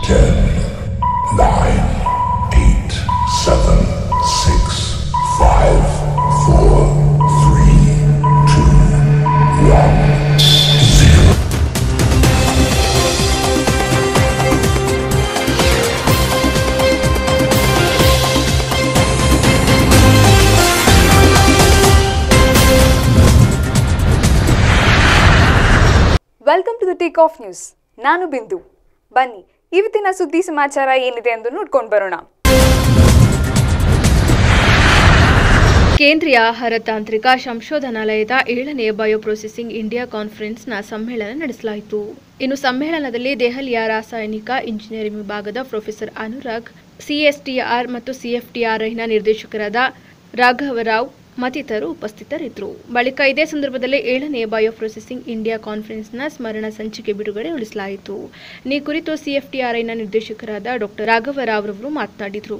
Ten, nine, eight, seven, six, five, four, three, two, one, zero. Welcome to the take off news ನಾನು ಬಿಂದು ಬನ್ನಿ ಇವತ್ತಿನ ಸುದ್ದಿ ಸಮಾಚಾರ ಏನಿದೆ ಎಂದು ನೋಡ್ಕೊಂಡು ಬರೋಣ ಕೇಂದ್ರೀಯ ಆಹಾರ ತಾಂತ್ರಿಕ ಸಂಶೋಧನಾಲಯದ ಏಳನೇ ಬಯೋಪ್ರೊಸೆಸಿಂಗ್ ಇಂಡಿಯಾ ಕಾನ್ಫರೆನ್ಸ್ನ ಸಮ್ಮೇಳನ ನಡೆಸಲಾಯಿತು ಇನ್ನು ಸಮ್ಮೇಳನದಲ್ಲಿ ದೆಹಲಿಯ ರಾಸಾಯನಿಕ ಇಂಜಿನಿಯರಿಂಗ್ ವಿಭಾಗದ ಪ್ರೊಫೆಸರ್ ಅನುರಾಗ್ ಸಿಎಸ್ಟಿಆರ್ ಮತ್ತು ಸಿಎಫ್ಟಿಆರ್ಐನ ನಿರ್ದೇಶಕರಾದ ರಾಘವರಾವ್ ಮತ್ತಿತರರು ಉಪಸ್ಥಿತರಿದ್ದರು ಬಳಿಕ ಇದೇ ಸಂದರ್ಭದಲ್ಲಿ ಏಳನೇ ಬಯೋಪ್ರೊಸೆಸಿಂಗ್ ಇಂಡಿಯಾ ಕಾನ್ಫರೆನ್ಸ್ನ ಸ್ಮರಣ ಸಂಚಿಕೆ ಬಿಡುಗಡೆಗೊಳಿಸಲಾಯಿತು ಈ ಕುರಿತು ಸಿಎಫ್ಟಿಆರ್ಐನ ನಿರ್ದೇಶಕರಾದ ಡಾಕ್ಟರ್ ರಾಘವರಾವ್ ರವರು ಮಾತನಾಡಿದರು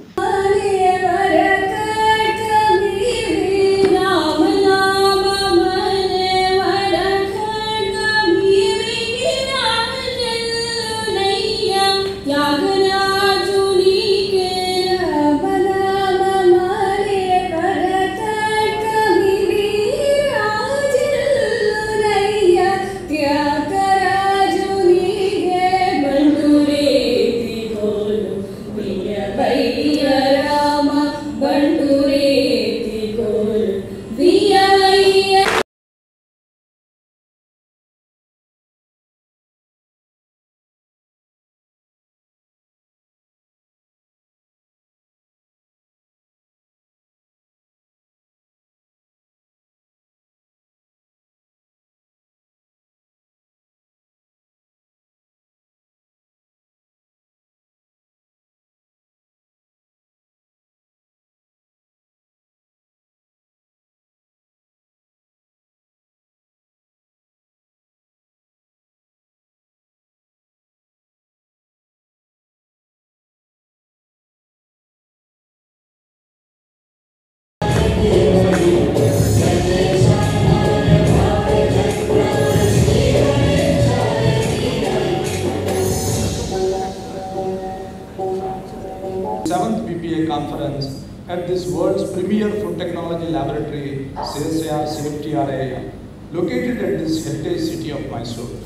ರಾಮ ಬಂಡುರೇತಿ ಗೋಲ್ ವಿಯ seventh BPA conference at this world's premier food technology laboratory, CSIR CFTRA, located at this heritage city of Mysore.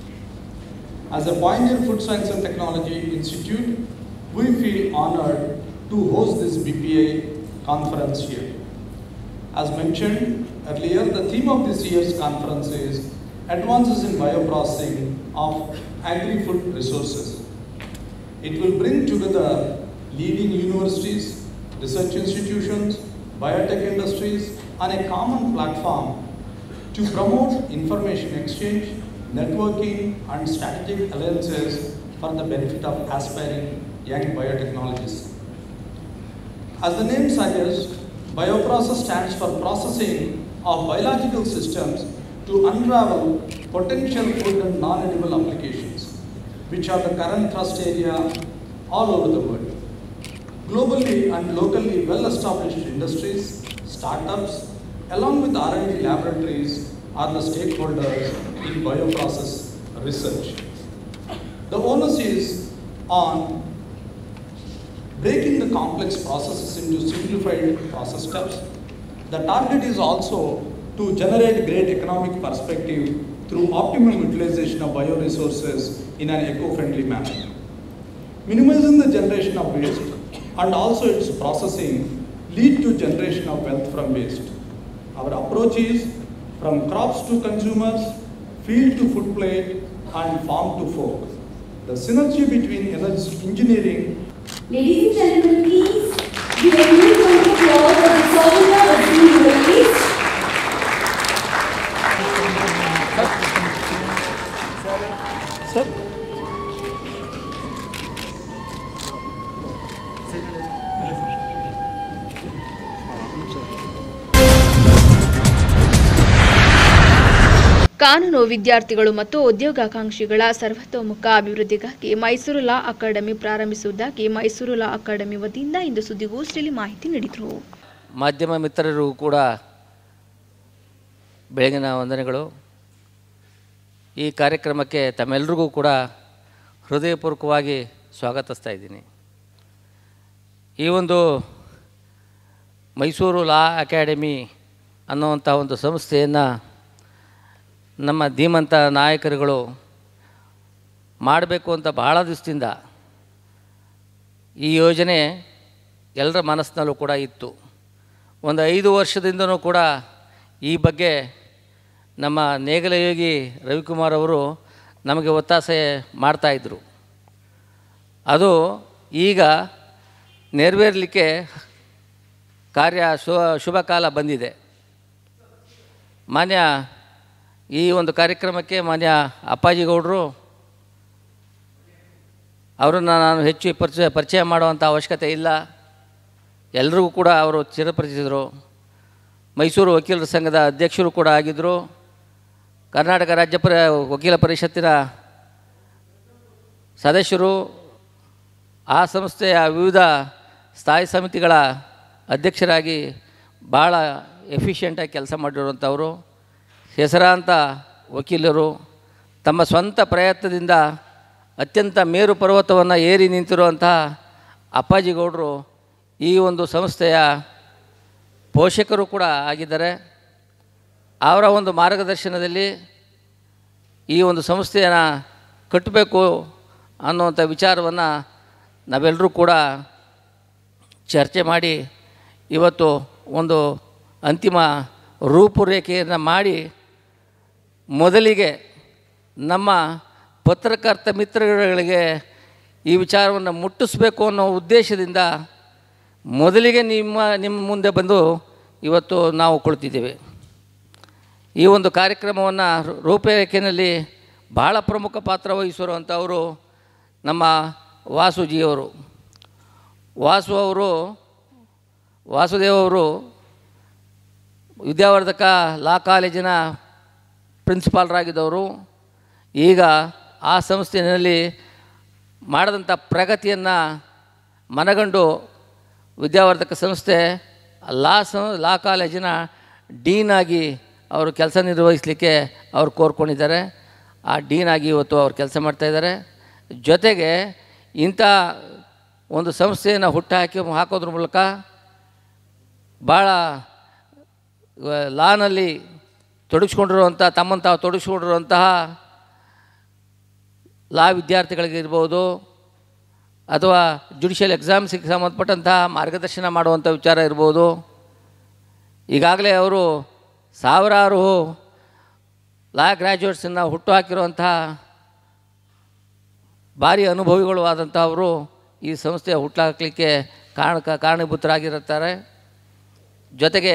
As a pioneer food science and technology institute, we feel honored to host this BPA conference here. As mentioned earlier, the theme of this year's conference is Advances in Bioprocessing of Agri-Food Resources. It will bring together leading universities, research institutions, biotech industries on a common platform to promote information exchange, networking, and strategic alliances for the benefit of aspiring young biotechnologists. As the name suggests, bioprocess stands for processing of biological systems to unravel potential food and non-edible applications, which are the current thrust area all over the world. Globally and locally well-established industries, startups, along with R&D laboratories are the stakeholders in bioprocess research. The onus is on breaking the complex processes into simplified process steps. The target is also to generate great economic perspective through optimum utilization of bioresources in an eco-friendly manner. Minimizing the generation of waste and also its processing lead to generation of wealth from waste. Our approach is from crops to consumers, field to food plate, and farm to fork. The synergy between energy engineering Ladies and gentlemen, please give a huge round of applause for the Sovereign of the Middle East. ಕಾನೂನು ವಿದ್ಯಾರ್ಥಿಗಳು ಮತ್ತು ಉದ್ಯೋಗಾಕಾಂಕ್ಷಿಗಳ ಸರ್ವತೋಮುಖ ಅಭಿವೃದ್ಧಿಗಾಗಿ Mysuru law academy ಪ್ರಾರಂಭಿಸುವುದಾಗಿ Mysuru law academy ವತಿಯಿಂದ ಇಂದು ಸುದ್ದಿಗೋಷ್ಠಿಯಲ್ಲಿ ಮಾಹಿತಿ ನೀಡಿದರು ಮಾಧ್ಯಮ ಮಿತ್ರರಿಗೂ ಕೂಡ ಬೆಳಗಿನ ವಂದನೆಗಳು ಈ ಕಾರ್ಯಕ್ರಮಕ್ಕೆ ತಮ್ಮೆಲ್ಲರಿಗೂ ಕೂಡ ಹೃದಯಪೂರ್ವಕವಾಗಿ ಸ್ವಾಗತಿಸ್ತಾ ಇದ್ದೀನಿ ಈ ಒಂದು ಮೈಸೂರು ಲಾ ಅಕಾಡೆಮಿ ಅನ್ನುವಂಥ ಒಂದು ಸಂಸ್ಥೆಯನ್ನು ನಮ್ಮ ಧೀಮಂತ ನಾಯಕರುಗಳು ಮಾಡಬೇಕು ಅಂತ ಭಾಳ ದಿವಸದಿಂದ ಈ ಯೋಜನೆ ಎಲ್ಲರ ಮನಸ್ಸಿನಲ್ಲೂ ಕೂಡ ಇತ್ತು ಒಂದು ಐದು ವರ್ಷದಿಂದನೂ ಕೂಡ ಈ ಬಗ್ಗೆ ನಮ್ಮ ನೇಗಲಯೋಗಿ ರವಿಕುಮಾರ್ ಅವರು ನಮಗೆ ಒತ್ತಾಸೆ ಮಾಡ್ತಾಯಿದ್ರು ಅದು ಈಗ ನೆರವೇರಲಿಕ್ಕೆ ಕಾರ್ಯ ಶು ಶುಭ ಕಾಲ ಬಂದಿದೆ ಮಾನ್ಯ ಈ ಒಂದು ಕಾರ್ಯಕ್ರಮಕ್ಕೆ ಮಾನ್ಯ ಅಪ್ಪಾಜಿಗೌಡರು ಅವರನ್ನು ನಾನು ಹೆಚ್ಚು ಪರಿಚಯ ಪರಿಚಯ ಮಾಡುವಂಥ ಅವಶ್ಯಕತೆ ಇಲ್ಲ ಎಲ್ರಿಗೂ ಕೂಡ ಅವರು ಚಿರಪರಿಚಿತರು ಮೈಸೂರು ವಕೀಲರ ಸಂಘದ ಅಧ್ಯಕ್ಷರು ಕೂಡ ಆಗಿದ್ದರು ಕರ್ನಾಟಕ ರಾಜ್ಯ ಪರ ವಕೀಲ ಪರಿಷತ್ತಿನ ಸದಸ್ಯರು ಆ ಸಂಸ್ಥೆಯ ವಿವಿಧ ಸ್ಥಾಯಿ ಸಮಿತಿಗಳ ಅಧ್ಯಕ್ಷರಾಗಿ ಭಾಳ ಎಫಿಷಿಯೆಂಟಾಗಿ ಕೆಲಸ ಮಾಡಿರುವಂಥವರು ಹೆಸರಾಂತ ವಕೀಲರು ತಮ್ಮ ಸ್ವಂತ ಪ್ರಯತ್ನದಿಂದ ಅತ್ಯಂತ ಮೇರು ಪರ್ವತವನ್ನು ಏರಿ ನಿಂತಿರುವಂತಹ ಅಪ್ಪಾಜಿಗೌಡರು ಈ ಒಂದು ಸಂಸ್ಥೆಯ ಪೋಷಕರು ಕೂಡ ಆಗಿದ್ದಾರೆ ಅವರ ಒಂದು ಮಾರ್ಗದರ್ಶನದಲ್ಲಿ ಈ ಒಂದು ಸಂಸ್ಥೆಯನ್ನು ಕಟ್ಟಬೇಕು ಅನ್ನುವಂಥ ವಿಚಾರವನ್ನು ನಾವೆಲ್ಲರೂ ಕೂಡ ಚರ್ಚೆ ಮಾಡಿ ಇವತ್ತು ಒಂದು ಅಂತಿಮ ರೂಪುರೇಖೆಯನ್ನು ಮಾಡಿ ಮೊದಲಿಗೆ ನಮ್ಮ ಪತ್ರಕರ್ತ ಮಿತ್ರಗಳಿಗೆ ಈ ವಿಚಾರವನ್ನು ಮುಟ್ಟಿಸ್ಬೇಕು ಅನ್ನೋ ಉದ್ದೇಶದಿಂದ ಮೊದಲಿಗೆ ನಿಮ್ಮ ನಿಮ್ಮ ಮುಂದೆ ಬಂದು ಇವತ್ತು ನಾವು ಕುಳಿತಿದ್ದೇವೆ ಈ ಒಂದು ಕಾರ್ಯಕ್ರಮವನ್ನು ರೂಪರೇಖೆಯಲ್ಲಿ ಭಾಳ ಪ್ರಮುಖ ಪಾತ್ರ ವಹಿಸಿರುವಂಥವರು ನಮ್ಮ ವಾಸುಜಿಯವರು ವಾಸು ಅವರು ವಾಸುದೇವ್ ಅವರು ವಿದ್ಯಾವರ್ಧಕ ಲಾ ಕಾಲೇಜಿನ ಪ್ರಿನ್ಸಿಪಾಲ್ರಾಗಿದ್ದವರು ಈಗ ಆ ಸಂಸ್ಥೆಯಲ್ಲಿ ಮಾಡಿದಂಥ ಪ್ರಗತಿಯನ್ನು ಮನಗಂಡು ವಿದ್ಯಾವರ್ಧಕ ಸಂಸ್ಥೆ ಲಾ ಸ ಲಾ ಕಾಲೇಜಿನ ಡೀನ್ ಆಗಿ ಅವರು ಕೆಲಸ ನಿರ್ವಹಿಸಲಿಕ್ಕೆ ಅವ್ರು ಕೋರ್ಕೊಂಡಿದ್ದಾರೆ ಆ ಡೀನ್ ಆಗಿ ಇವತ್ತು ಅವ್ರು ಕೆಲಸ ಮಾಡ್ತಾಯಿದ್ದಾರೆ ಜೊತೆಗೆ ಇಂಥ ಒಂದು ಸಂಸ್ಥೆಯನ್ನು ಹುಟ್ಟುಹಾಕಿ ಹಾಕೋದ್ರ ಮೂಲಕ ಭಾಳ ಲಾನಲ್ಲಿ ತೊಡಗಿಸ್ಕೊಂಡಿರುವಂಥ ತಮ್ಮನ್ನು ತಾವು ತೊಡಗಿಸ್ಕೊಂಡಿರುವಂತಹ ಲಾ ವಿದ್ಯಾರ್ಥಿಗಳಿಗಿರ್ಬೋದು ಅಥವಾ ಜುಡಿಷಿಯಲ್ ಎಕ್ಸಾಮ್ಸಿಗೆ ಸಂಬಂಧಪಟ್ಟಂತಹ ಮಾರ್ಗದರ್ಶನ ಮಾಡುವಂಥ ವಿಚಾರ ಇರ್ಬೋದು ಈಗಾಗಲೇ ಅವರು ಸಾವಿರಾರು ಲಾ ಗ್ರ್ಯಾಜುಯೇಟ್ಸನ್ನು ಹುಟ್ಟು ಹಾಕಿರುವಂತಹ ಭಾರಿ ಅನುಭವಿಗಳು ಆದಂಥವರು ಈ ಸಂಸ್ಥೆಯ ಹುಟ್ಟುಹಾಕಲಿಕ್ಕೆ ಕಾರಣಕ ಕಾರಣೀಭೂತರಾಗಿರುತ್ತಾರೆ ಜೊತೆಗೆ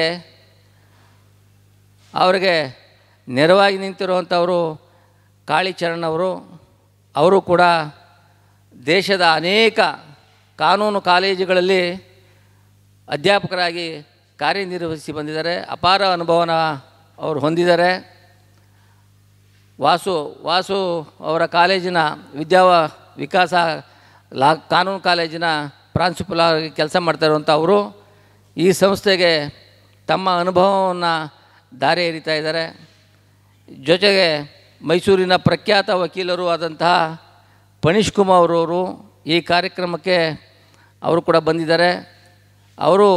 ಅವರಿಗೆ ನೆರವಾಗಿ ನಿಂತಿರುವಂಥವರು ಕಾಳಿಚರಣ್ ಅವರು ಅವರು ಕೂಡ ದೇಶದ ಅನೇಕ ಕಾನೂನು ಕಾಲೇಜುಗಳಲ್ಲಿ ಅಧ್ಯಾಪಕರಾಗಿ ಕಾರ್ಯನಿರ್ವಹಿಸಿ ಬಂದಿದ್ದಾರೆ ಅಪಾರ ಅನುಭವನ ಅವರು ಹೊಂದಿದ್ದಾರೆ ವಾಸು ವಾಸು ಅವರ ಕಾಲೇಜಿನ ವಿದ್ಯಾ ವಿಕಾಸ ಲಾ ಕಾನೂನು ಕಾಲೇಜಿನ ಪ್ರಾಂಶುಪಾಲ ಆಗಿ ಕೆಲಸ ಮಾಡ್ತಾ ಇರುವಂಥ ಅವರು ಈ ಸಂಸ್ಥೆಗೆ ತಮ್ಮ ಅನುಭವವನ್ನು ದಾರಿ ಎರಿತಾ ಇದ್ದಾರೆ ಜೊತೆಗೆ ಮೈಸೂರಿನ ಪ್ರಖ್ಯಾತ ವಕೀಲರು ಆದಂತಹ ಪಣೀಶ್ ಕುಮಾರ್ ಅವರು ಈ ಕಾರ್ಯಕ್ರಮಕ್ಕೆ ಅವರು ಕೂಡ ಬಂದಿದ್ದಾರೆ ಅವರು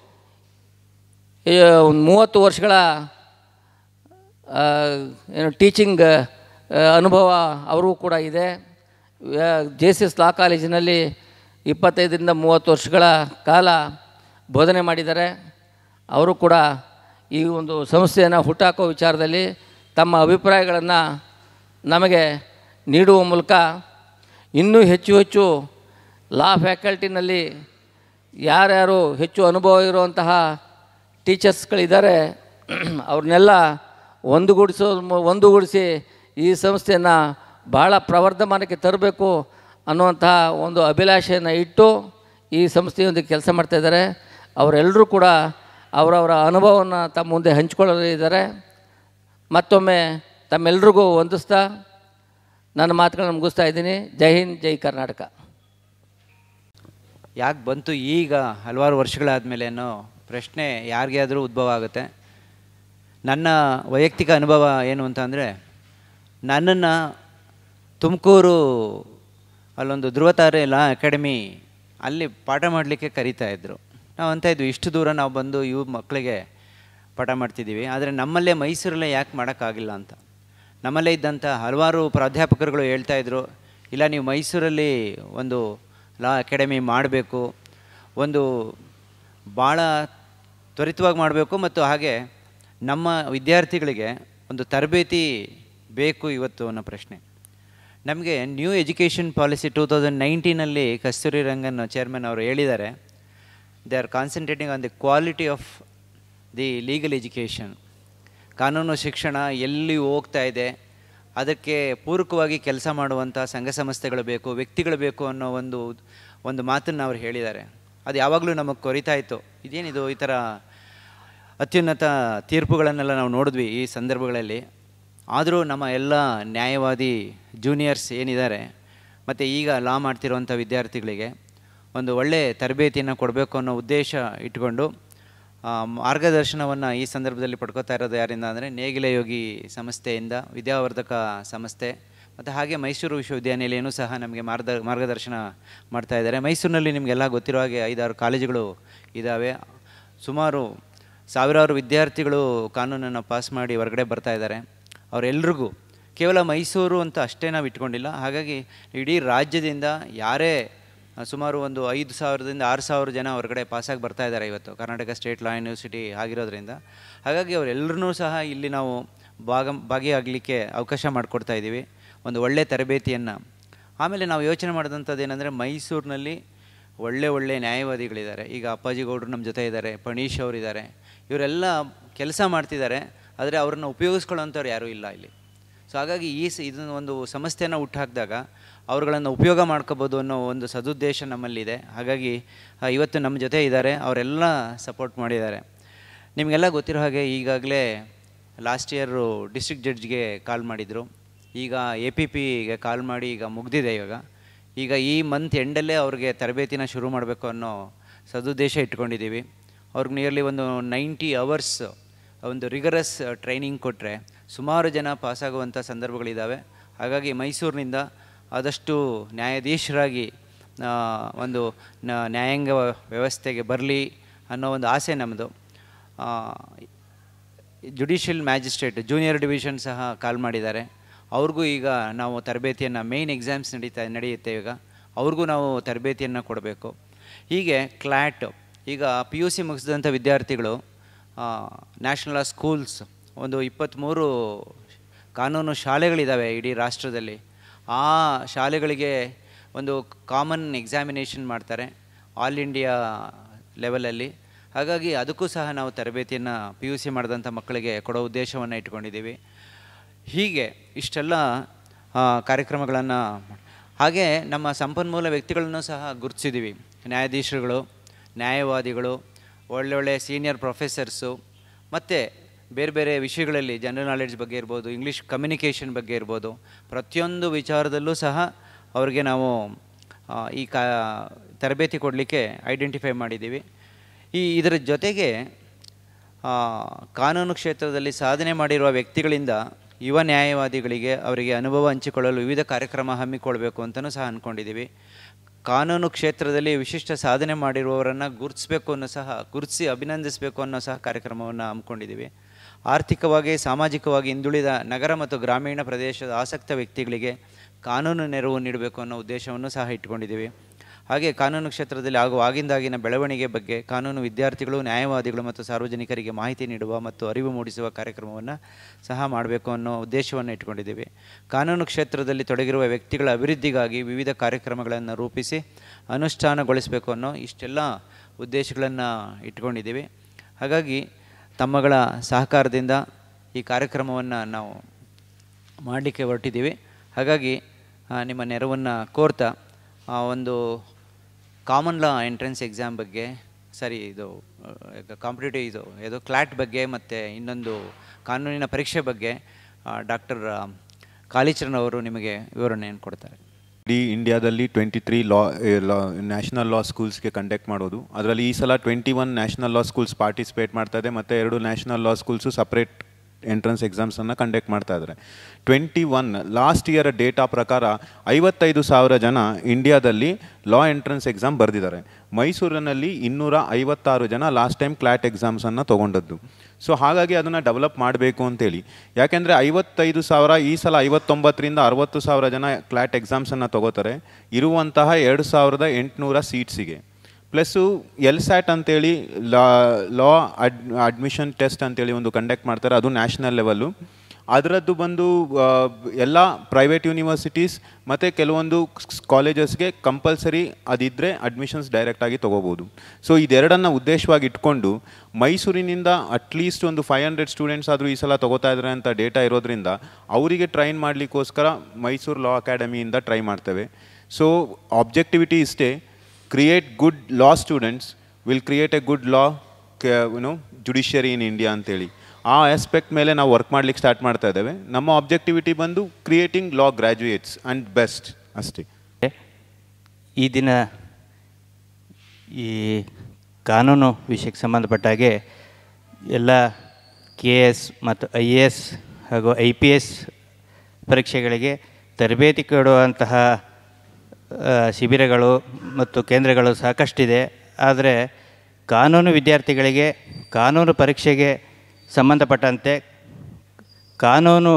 ಒಂದು ಮೂವತ್ತು ವರ್ಷಗಳ ಆ, ಏನು ಟೀಚಿಂಗ್ ಆ, ಅನುಭವ ಅವ್ರಿಗೂ ಕೂಡ ಇದೆ ಜೆ ಸಿ ಎಸ್ ಲಾ ಕಾಲೇಜಿನಲ್ಲಿ ಇಪ್ಪತ್ತೈದರಿಂದ ಮೂವತ್ತು ವರ್ಷಗಳ ಕಾಲ ಬೋಧನೆ ಮಾಡಿದ್ದಾರೆ ಅವರು ಕೂಡ ಈ ಒಂದು ಸಂಸ್ಥೆಯನ್ನು ಹುಟ್ಟಾಕೋ ವಿಚಾರದಲ್ಲಿ ತಮ್ಮ ಅಭಿಪ್ರಾಯಗಳನ್ನು ನಮಗೆ ನೀಡುವ ಮೂಲಕ ಇನ್ನೂ ಹೆಚ್ಚು ಹೆಚ್ಚು ಲಾ ಫ್ಯಾಕಲ್ಟಿನಲ್ಲಿ ಯಾರ್ಯಾರು ಹೆಚ್ಚು ಅನುಭವ ಇರುವಂತಹ ಟೀಚರ್ಸ್ಗಳಿದ್ದಾರೆ ಅವ್ರನ್ನೆಲ್ಲ ಒಂದುಗೂಡಿಸೋ ಒಂದುಗೂಡಿಸಿ ಈ ಸಂಸ್ಥೆಯನ್ನು ಭಾಳ ಪ್ರವರ್ಧಮಾನಕ್ಕೆ ತರಬೇಕು ಅನ್ನುವಂತಹ ಒಂದು ಅಭಿಲಾಷೆಯನ್ನು ಇಟ್ಟು ಈ ಸಂಸ್ಥೆಯೊಂದಿಗೆ ಕೆಲಸ ಮಾಡ್ತಾಯಿದ್ದಾರೆ ಅವರೆಲ್ಲರೂ ಕೂಡ ಅವರವರ ಅನುಭವವನ್ನು ತಮ್ಮ ಮುಂದೆ ಹಂಚ್ಕೊಳ್ಳಲಿದ್ದಾರೆ ಮತ್ತೊಮ್ಮೆ ತಮ್ಮೆಲ್ರಿಗೂ ವಂದಿಸ್ತಾ ನನ್ನ ಮಾತುಗಳನ್ನು ಮುಗಿಸ್ತಾ ಇದ್ದೀನಿ ಜೈ ಹಿಂದ್ ಜೈ ಕರ್ನಾಟಕ ಯಾಕೆ ಬಂತು ಈಗ ಹಲವಾರು ವರ್ಷಗಳಾದಮೇಲೆ ಅನ್ನೋ ಪ್ರಶ್ನೆ ಯಾರಿಗೆ ಆದರೂ ಉದ್ಭವ ಆಗುತ್ತೆ ನನ್ನ ವೈಯಕ್ತಿಕ ಅನುಭವ ಏನು ಅಂತ ಅಂದರೆ ನನ್ನನ್ನು ತುಮಕೂರು ಅಲ್ಲೊಂದು ಧ್ರುವತಾರೆ ಲಾ ಅಕಾಡೆಮಿ ಅಲ್ಲಿ ಪಾಠ ಮಾಡಲಿಕ್ಕೆ ಕರೀತಾ ಇದ್ದರು ನಾವು ಅಂತ ಇದ್ವಿ ಇಷ್ಟು ದೂರ ನಾವು ಬಂದು ಇವ್ ಮಕ್ಕಳಿಗೆ ಪಾಠ ಮಾಡ್ತಿದ್ದೀವಿ ಆದರೆ ನಮ್ಮಲ್ಲೇ ಮೈಸೂರಲ್ಲೇ ಯಾಕೆ ಮಾಡೋಕ್ಕಾಗಿಲ್ಲ ಅಂತ ನಮ್ಮಲ್ಲೇ ಇದ್ದಂಥ ಹಲವಾರು ಪ್ರಾಧ್ಯಾಪಕರುಗಳು ಹೇಳ್ತಾ ಇದ್ರು ಇಲ್ಲ ನೀವು ಮೈಸೂರಲ್ಲಿ ಒಂದು ಲಾ ಅಕಾಡೆಮಿ ಮಾಡಬೇಕು ಒಂದು ಭಾಳ ತ್ವರಿತವಾಗಿ ಮಾಡಬೇಕು ಮತ್ತು ಹಾಗೆ ನಮ್ಮ ವಿದ್ಯಾರ್ಥಿಗಳಿಗೆ ಒಂದು ತರಬೇತಿ ಬೇಕು ಇವತ್ತು ಅನ್ನೋ ಪ್ರಶ್ನೆ ನಮಗೆ new education policy two thousand ನೈನ್ಟೀನಲ್ಲಿ ಕಸ್ತೂರಿ ರಂಗನ್ ಚೇರ್ಮನ್ ಅವರು ಹೇಳಿದ್ದಾರೆ they are concentrating on the quality of the legal education ಕಾನೂನು ಶಿಕ್ಷಣ ಎಲ್ಲಿ ಹೋಗ್ತಾ ಇದೆ ಅದಕ್ಕೆ ಪೂರಕವಾಗಿ ಕೆಲಸ ಮಾಡುವಂಥ ಸಂಘ ಸಂಸ್ಥೆಗಳು ಬೇಕು ವ್ಯಕ್ತಿಗಳು ಬೇಕು ಅನ್ನೋ ಒಂದು ಒಂದು ಮಾತನ್ನು ಅವ್ರು ಹೇಳಿದ್ದಾರೆ ಅದು ಯಾವಾಗಲೂ ನಮಗೆ ಕೊರಿತಾ ಇತ್ತು ಇದೇನಿದು ಈ ಥರ ಅತ್ಯುನ್ನತ ತೀರ್ಪುಗಳನ್ನೆಲ್ಲ ನಾವು ನೋಡಿದ್ವಿ ಈ ಸಂದರ್ಭಗಳಲ್ಲಿ ಆದರೂ ನಮ್ಮ ಎಲ್ಲ ನ್ಯಾಯವಾದಿ ಜೂನಿಯರ್ಸ್ ಏನಿದ್ದಾರೆ ಮತ್ತು ಈಗ ಲಾ ಮಾಡ್ತಿರುವಂಥ ವಿದ್ಯಾರ್ಥಿಗಳಿಗೆ ಒಂದು ಒಳ್ಳೆಯ ತರಬೇತಿಯನ್ನು ಕೊಡಬೇಕು ಅನ್ನೋ ಉದ್ದೇಶ ಇಟ್ಕೊಂಡು ಆ, ಮಾರ್ಗದರ್ಶನವನ್ನು ಈ ಸಂದರ್ಭದಲ್ಲಿ ಪಡ್ಕೋತಾ ಇರೋದು ಯಾರಿಂದ ಅಂದರೆ ನೇಗಿಲ ಯೋಗಿ ಸಂಸ್ಥೆಯಿಂದ ವಿದ್ಯಾವರ್ಧಕ ಸಂಸ್ಥೆ ಮತ್ತು ಹಾಗೆ ಮೈಸೂರು ವಿಶ್ವವಿದ್ಯಾನಿಲಯನೂ ಸಹ ನಮಗೆ ಮಾರ್ಗ ಮಾರ್ಗದರ್ಶನ ಮಾಡ್ತಾ ಇದ್ದಾರೆ ಮೈಸೂರಿನಲ್ಲಿ ನಿಮಗೆಲ್ಲ ಗೊತ್ತಿರೋ ಹಾಗೆ ಐದಾರು ಕಾಲೇಜುಗಳು ಇದ್ದಾವೆ ಸುಮಾರು ಸಾವಿರಾರು ವಿದ್ಯಾರ್ಥಿಗಳು ಕಾನೂನನ್ನು ಪಾಸ್ ಮಾಡಿ ಹೊರಗಡೆ ಬರ್ತಾ ಇದ್ದಾರೆ ಅವರೆಲ್ರಿಗೂ ಕೇವಲ ಮೈಸೂರು ಅಂತ ಅಷ್ಟೇ ನಾವು ಇಟ್ಕೊಂಡಿಲ್ಲ ಹಾಗಾಗಿ ಇಡೀ ರಾಜ್ಯದಿಂದ ಯಾರೇ ಆ, ಸುಮಾರು ಒಂದು ಐದು ಸಾವಿರದಿಂದ ಆರು ಸಾವಿರ ಜನ ಹೊರಗಡೆ ಪಾಸಾಗಿ ಬರ್ತಾ ಇದ್ದಾರೆ ಇವತ್ತು ಕರ್ನಾಟಕ ಸ್ಟೇಟ್ ಲಾ ಯೂನಿವರ್ಸಿಟಿ ಆಗಿರೋದ್ರಿಂದ ಹಾಗಾಗಿ ಅವರೆಲ್ಲರೂ ಸಹ ಇಲ್ಲಿ ನಾವು ಭಾಗ ಭಾಗಿಯಾಗಲಿಕ್ಕೆ ಅವಕಾಶ ಮಾಡಿಕೊಡ್ತಾ ಇದ್ದೀವಿ ಒಂದು ಒಳ್ಳೆಯ ತರಬೇತಿಯನ್ನು ಆಮೇಲೆ ನಾವು ಯೋಚನೆ ಮಾಡಿದಂಥದ್ದು ಏನಂದರೆ ಮೈಸೂರಿನಲ್ಲಿ ಒಳ್ಳೆ ಒಳ್ಳೆ ನ್ಯಾಯವಾದಿಗಳಿದ್ದಾರೆ ಈಗ ಅಪ್ಪಾಜಿ ಗೌಡರು ನಮ್ಮ ಜೊತೆ ಇದ್ದಾರೆ ಪಣೀಶ್ ಅವರಿದ್ದಾರೆ ಇವರೆಲ್ಲ ಕೆಲಸ ಮಾಡ್ತಿದ್ದಾರೆ ಆದರೆ ಅವ್ರನ್ನ ಉಪಯೋಗಿಸ್ಕೊಳ್ಳೋಂಥವ್ರು ಯಾರೂ ಇಲ್ಲ ಇಲ್ಲಿ ಸೊ ಹಾಗಾಗಿ ಈ ಸ ಇದನ್ನು ಒಂದು ಸಮಸ್ಯೆನ ಹುಟ್ಟಾಕಿದಾಗ ಅವ್ರುಗಳನ್ನು ಉಪಯೋಗ ಮಾಡ್ಕೋಬೋದು ಅನ್ನೋ ಒಂದು ಸದುದ್ದೇಶ ನಮ್ಮಲ್ಲಿದೆ ಹಾಗಾಗಿ ಆ, ಇವತ್ತು ನಮ್ಮ ಜೊತೆ ಇದ್ದಾರೆ ಅವರೆಲ್ಲ ಸಪೋರ್ಟ್ ಮಾಡಿದ್ದಾರೆ ನಿಮಗೆಲ್ಲ ಗೊತ್ತಿರೋ ಹಾಗೆ ಈಗಾಗಲೇ ಲಾಸ್ಟ್ ಇಯರು ಡಿಸ್ಟ್ರಿಕ್ಟ್ ಜಡ್ಜ್ಗೆ ಕಾಲ್ ಮಾಡಿದರು ಈಗ ಎ ಪಿ ಪಿಗೆ ಕಾಲ್ ಮಾಡಿ ಈಗ ಮುಗ್ದಿದೆ ಇವಾಗ ಈಗ ಈ ಮಂತ್ ಎಂಡಲ್ಲೇ ಅವ್ರಿಗೆ ತರಬೇತಿನ ಶುರು ಮಾಡಬೇಕು ಅನ್ನೋ ಸದುದ್ದೇಶ ಇಟ್ಕೊಂಡಿದ್ದೀವಿ ಅವ್ರಿಗೆ ನಿಯರ್ಲಿ ಒಂದು ನೈಂಟಿ ಅವರ್ಸ್ ಒಂದು ರಿಗರಸ್ ಟ್ರೈನಿಂಗ್ ಕೊಟ್ಟರೆ ಸುಮಾರು ಜನ ಪಾಸಾಗುವಂಥ ಸಂದರ್ಭಗಳಿದ್ದಾವೆ ಹಾಗಾಗಿ ಮೈಸೂರಿನಿಂದ ಆದಷ್ಟು ನ್ಯಾಯಾಧೀಶರಾಗಿ ಆ, ಒಂದು ನ- ನ್ಯಾಯಾಂಗ ವ್ಯವಸ್ಥೆಗೆ ಬರಲಿ ಅನ್ನೋ ಒಂದು ಆಸೆ ನಮ್ಮದು ಜುಡಿಷಿಯಲ್ ಮ್ಯಾಜಿಸ್ಟ್ರೇಟ್ ಜೂನಿಯರ್ ಡಿವಿಷನ್ ಸಹ ಕಾಲ್ ಮಾಡಿದ್ದಾರೆ ಅವ್ರಿಗೂ ಈಗ ನಾವು ತರಬೇತಿಯನ್ನು ಮೇಯ್ನ್ ಎಕ್ಸಾಮ್ಸ್ ನಡೀತಾ ನಡೆಯುತ್ತೆ ಈಗ ಅವ್ರಿಗೂ ನಾವು ತರಬೇತಿಯನ್ನು ಕೊಡಬೇಕು ಹೀಗೆ ಕ್ಲ್ಯಾಟ್ ಈಗ ಪಿ ಯು ಸಿ ಮುಗಿಸಿದಂಥ ವಿದ್ಯಾರ್ಥಿಗಳು ನ್ಯಾಷನಲ್ ಸ್ಕೂಲ್ಸ್ ಒಂದು ಇಪ್ಪತ್ತ್ಮೂರು ಕಾನೂನು ಶಾಲೆಗಳಿದ್ದಾವೆ ಇಡೀ ರಾಷ್ಟ್ರದಲ್ಲಿ ಆ ಶಾಲೆಗಳಿಗೆ ಒಂದು ಕಾಮನ್ ಎಕ್ಸಾಮಿನೇಷನ್ ಮಾಡ್ತಾರೆ ಆಲ್ ಇಂಡಿಯಾ ಲೆವೆಲಲ್ಲಿ ಹಾಗಾಗಿ ಅದಕ್ಕೂ ಸಹ ನಾವು ತರಬೇತಿಯನ್ನು ಪಿ ಯು ಸಿ ಮಾಡಿದಂಥ ಮಕ್ಕಳಿಗೆ ಕೊಡೋ ಉದ್ದೇಶವನ್ನು ಇಟ್ಕೊಂಡಿದ್ದೀವಿ ಹೀಗೆ ಇಷ್ಟೆಲ್ಲ ಕಾರ್ಯಕ್ರಮಗಳನ್ನು ಹಾಗೆ ನಮ್ಮ ಸಂಪನ್ಮೂಲ ವ್ಯಕ್ತಿಗಳನ್ನು ಸಹ ಗುರುತಿಸಿದ್ದೀವಿ ನ್ಯಾಯಾಧೀಶರುಗಳು ನ್ಯಾಯವಾದಿಗಳು ಒಳ್ಳೊಳ್ಳೆ ಸೀನಿಯರ್ ಪ್ರೊಫೆಸರ್ಸು ಮತ್ತು ಬೇರೆ ಬೇರೆ ವಿಷಯಗಳಲ್ಲಿ ಜನರಲ್ ನಾಲೆಡ್ಜ್ ಬಗ್ಗೆ ಇರ್ಬೋದು ಇಂಗ್ಲೀಷ್ ಕಮ್ಯುನಿಕೇಷನ್ ಬಗ್ಗೆ ಇರ್ಬೋದು ಪ್ರತಿಯೊಂದು ವಿಚಾರದಲ್ಲೂ ಸಹ ಅವ್ರಿಗೆ ನಾವು ಆ, ಈ ಕಾ ತರಬೇತಿ ಕೊಡಲಿಕ್ಕೆ ಐಡೆಂಟಿಫೈ ಮಾಡಿದ್ದೀವಿ ಈ ಇದರ ಜೊತೆಗೆ ಆ, ಕಾನೂನು ಕ್ಷೇತ್ರದಲ್ಲಿ ಸಾಧನೆ ಮಾಡಿರುವ ವ್ಯಕ್ತಿಗಳಿಂದ ಯುವ ನ್ಯಾಯವಾದಿಗಳಿಗೆ ಅವರಿಗೆ ಅನುಭವ ಹಂಚಿಕೊಳ್ಳಲು ವಿವಿಧ ಕಾರ್ಯಕ್ರಮ ಹಮ್ಮಿಕೊಳ್ಬೇಕು ಅಂತಲೂ ಸಹ ಅಂದ್ಕೊಂಡಿದ್ದೀವಿ ಕಾನೂನು ಕ್ಷೇತ್ರದಲ್ಲಿ ವಿಶಿಷ್ಟ ಸಾಧನೆ ಮಾಡಿರುವವರನ್ನು ಗುರುತಿಸಬೇಕು ಅನ್ನೋ ಸಹ ಗುರುತಿಸಿ ಅಭಿನಂದಿಸಬೇಕು ಅನ್ನೋ ಸಹ ಕಾರ್ಯಕ್ರಮವನ್ನು ಹಮ್ಮಿಕೊಂಡಿದ್ದೀವಿ ಆರ್ಥಿಕವಾಗಿ ಸಾಮಾಜಿಕವಾಗಿ ಹಿಂದುಳಿದ ನಗರ ಮತ್ತು ಗ್ರಾಮೀಣ ಪ್ರದೇಶದ ಆಸಕ್ತ ವ್ಯಕ್ತಿಗಳಿಗೆ ಕಾನೂನು ನೆರವು ನೀಡಬೇಕು ಅನ್ನೋ ಉದ್ದೇಶವನ್ನು ಸಹ ಇಟ್ಕೊಂಡಿದ್ದೀವಿ ಹಾಗೆ ಕಾನೂನು ಕ್ಷೇತ್ರದಲ್ಲಿ ಆಗುವ ಆಗಿಂದಾಗಿನ ಬೆಳವಣಿಗೆ ಬಗ್ಗೆ ಕಾನೂನು ವಿದ್ಯಾರ್ಥಿಗಳು ನ್ಯಾಯವಾದಿಗಳು ಮತ್ತು ಸಾರ್ವಜನಿಕರಿಗೆ ಮಾಹಿತಿ ನೀಡುವ ಮತ್ತು ಅರಿವು ಮೂಡಿಸುವ ಕಾರ್ಯಕ್ರಮವನ್ನು ಸಹ ಮಾಡಬೇಕು ಅನ್ನೋ ಉದ್ದೇಶವನ್ನು ಇಟ್ಕೊಂಡಿದ್ದೀವಿ ಕಾನೂನು ಕ್ಷೇತ್ರದಲ್ಲಿ ತೊಡಗಿರುವ ವ್ಯಕ್ತಿಗಳ ಅಭಿವೃದ್ಧಿಗಾಗಿ ವಿವಿಧ ಕಾರ್ಯಕ್ರಮಗಳನ್ನು ರೂಪಿಸಿ ಅನುಷ್ಠಾನಗೊಳಿಸಬೇಕು ಅನ್ನೋ ಇಷ್ಟೆಲ್ಲ ಉದ್ದೇಶಗಳನ್ನು ಇಟ್ಕೊಂಡಿದ್ದೀವಿ ಹಾಗಾಗಿ ತಮ್ಮಗಳ ಸಹಕಾರದಿಂದ ಈ ಕಾರ್ಯಕ್ರಮವನ್ನು ನಾವು ಮಾಡಲಿಕ್ಕೆ ಹೊರಟಿದ್ದೀವಿ ಹಾಗಾಗಿ ಆ, ನಿಮ್ಮ ನೆರವನ್ನು ಕೋರ್ತಾ ಆ, ಒಂದು ಕಾಮನ್ ಲಾ ಎಂಟ್ರೆನ್ಸ್ ಎಕ್ಸಾಮ್ ಬಗ್ಗೆ ಸರಿ ಇದು ಕಾಂಪಿಟೇಟಿವ್ ಇದು ಇದು ಕ್ಲಾಟ್ ಬಗ್ಗೆ ಮತ್ತು ಇನ್ನೊಂದು ಕಾನೂನಿನ ಪರೀಕ್ಷೆ ಬಗ್ಗೆ ಡಾಕ್ಟರ್ ಕಾಳಿಚರಣ್ ಅವರು ನಿಮಗೆ ವಿವರಣೆಯನ್ನು ಕೊಡ್ತಾರೆ ಇಡೀ ಇಂಡಿಯಾದಲ್ಲಿ twenty three law law national law ಸ್ಕೂಲ್ಸ್ಗೆ ಕಂಡಕ್ಟ್ ಮಾಡೋದು ಅದರಲ್ಲಿ ಈ ಸಲ twenty one national law schools participate ಮಾಡ್ತಾ ಇದೆ ಮತ್ತು ಎರಡು national law schools separate entrance ಎಕ್ಸಾಮ್ಸನ್ನು ಕಂಡಕ್ಟ್ ಮಾಡ್ತಾ ಇದ್ದಾರೆ twenty one last year data ಪ್ರಕಾರ ಐವತ್ತೈದು ಸಾವಿರ ಜನ ಇಂಡಿಯಾದಲ್ಲಿ ಲಾ ಎಂಟ್ರೆನ್ಸ್ ಎಕ್ಸಾಮ್ ಬರೆದಿದ್ದಾರೆ ಮೈಸೂರಿನಲ್ಲಿ ಇನ್ನೂರ ಐವತ್ತಾರು ಜನ ಲಾಸ್ಟ್ ಟೈಮ್ ಕ್ಲಾಟ್ ಎಕ್ಸಾಮ್ಸನ್ನು ತೊಗೊಂಡದ್ದು ಸೊ ಹಾಗಾಗಿ ಅದನ್ನು ಡೆವಲಪ್ ಮಾಡಬೇಕು ಅಂತೇಳಿ ಯಾಕೆಂದರೆ ಐವತ್ತೈದು ಸಾವಿರ ಈ ಸಲ ಐವತ್ತೊಂಬತ್ತರಿಂದ ಅರವತ್ತು ಸಾವಿರ ಜನ ಕ್ಲಾಟ್ ಎಕ್ಸಾಮ್ಸನ್ನು ತಗೋತಾರೆ ಇರುವಂತಹ ಎರಡು ಸಾವಿರದ ಎಂಟುನೂರ ಸೀಟ್ಸಿಗೆ ಪ್ಲಸ್ಸು ಎಲ್ ಸ್ಯಾಟ್ ಅಂತೇಳಿ ಲಾ ಲಾ ಅಡ್ ಅಡ್ಮಿಷನ್ ಟೆಸ್ಟ್ ಅಂತೇಳಿ ಒಂದು ಕಂಡಕ್ಟ್ ಮಾಡ್ತಾರೆ ಅದು ನ್ಯಾಷನಲ್ ಲೆವೆಲ್ಲು ಅದರದ್ದು ಬಂದು ಆ, ಎಲ್ಲ ಪ್ರೈವೇಟ್ ಯೂನಿವರ್ಸಿಟೀಸ್ ಮತ್ತು ಕೆಲವೊಂದು ಕಾಲೇಜಸ್ಗೆ ಕಂಪಲ್ಸರಿ ಅದಿದ್ದರೆ ಅಡ್ಮಿಷನ್ಸ್ ಡೈರೆಕ್ಟಾಗಿ ತೊಗೋಬೋದು ಸೊ ಇದೆರಡನ್ನು ಉದ್ದೇಶವಾಗಿ ಇಟ್ಕೊಂಡು ಮೈಸೂರಿನಿಂದ ಅಟ್ಲೀಸ್ಟ್ ಒಂದು ಫೈವ್ ಹಂಡ್ರೆಡ್ ಸ್ಟೂಡೆಂಟ್ಸ್ ಆದರೂ ಈ ಸಲ ತೊಗೋತಾ ಇದ್ದಾರೆ ಅಂತ ಡೇಟಾ ಇರೋದ್ರಿಂದ ಅವರಿಗೆ ಟ್ರೈನ್ ಮಾಡಲಿಕ್ಕೋಸ್ಕರ ಮೈಸೂರು ಲಾ ಅಕಾಡೆಮಿಯಿಂದ ಟ್ರೈ ಮಾಡ್ತೇವೆ ಸೊ ಆಬ್ಜೆಕ್ಟಿವಿಟಿ ಇಷ್ಟೇ create good law students will create a good law you know judiciary in India ಅಂತೇಳಿ ಆ ಆಸ್ಪೆಕ್ಟ್ ಮೇಲೆ ನಾವು ವರ್ಕ್ ಮಾಡ್ಲಿಕ್ಕೆ ಸ್ಟಾರ್ಟ್ ಮಾಡ್ತಾ ಇದ್ದೇವೆ ನಮ್ಮ ಆಬ್ಜೆಕ್ಟಿವಿಟಿ ಬಂದು creating law graduates and best ಅಷ್ಟೇ ಈ ದಿನ ಈ ಕಾನೂನು ವಿಷಯಕ್ಕೆ ಸಂಬಂಧಪಟ್ಟ ಹಾಗೆ ಎಲ್ಲ ಕೆ ಎಸ್ ಮತ್ತು ಐ ಎ ಎಸ್ ಹಾಗೂ ಐ ಪಿ ಎಸ್ ಪರೀಕ್ಷೆಗಳಿಗೆ ತರಬೇತಿ ಕೊಡುವಂತಹ ಆ, ಶಿಬಿರಗಳು ಮತ್ತು ಕೇಂದ್ರಗಳು ಸಾಕಷ್ಟಿದೆ ಆದರೆ ಕಾನೂನು ವಿದ್ಯಾರ್ಥಿಗಳಿಗೆ ಕಾನೂನು ಪರೀಕ್ಷೆಗೆ ಸಂಬಂಧಪಟ್ಟಂತೆ ಕಾನೂನು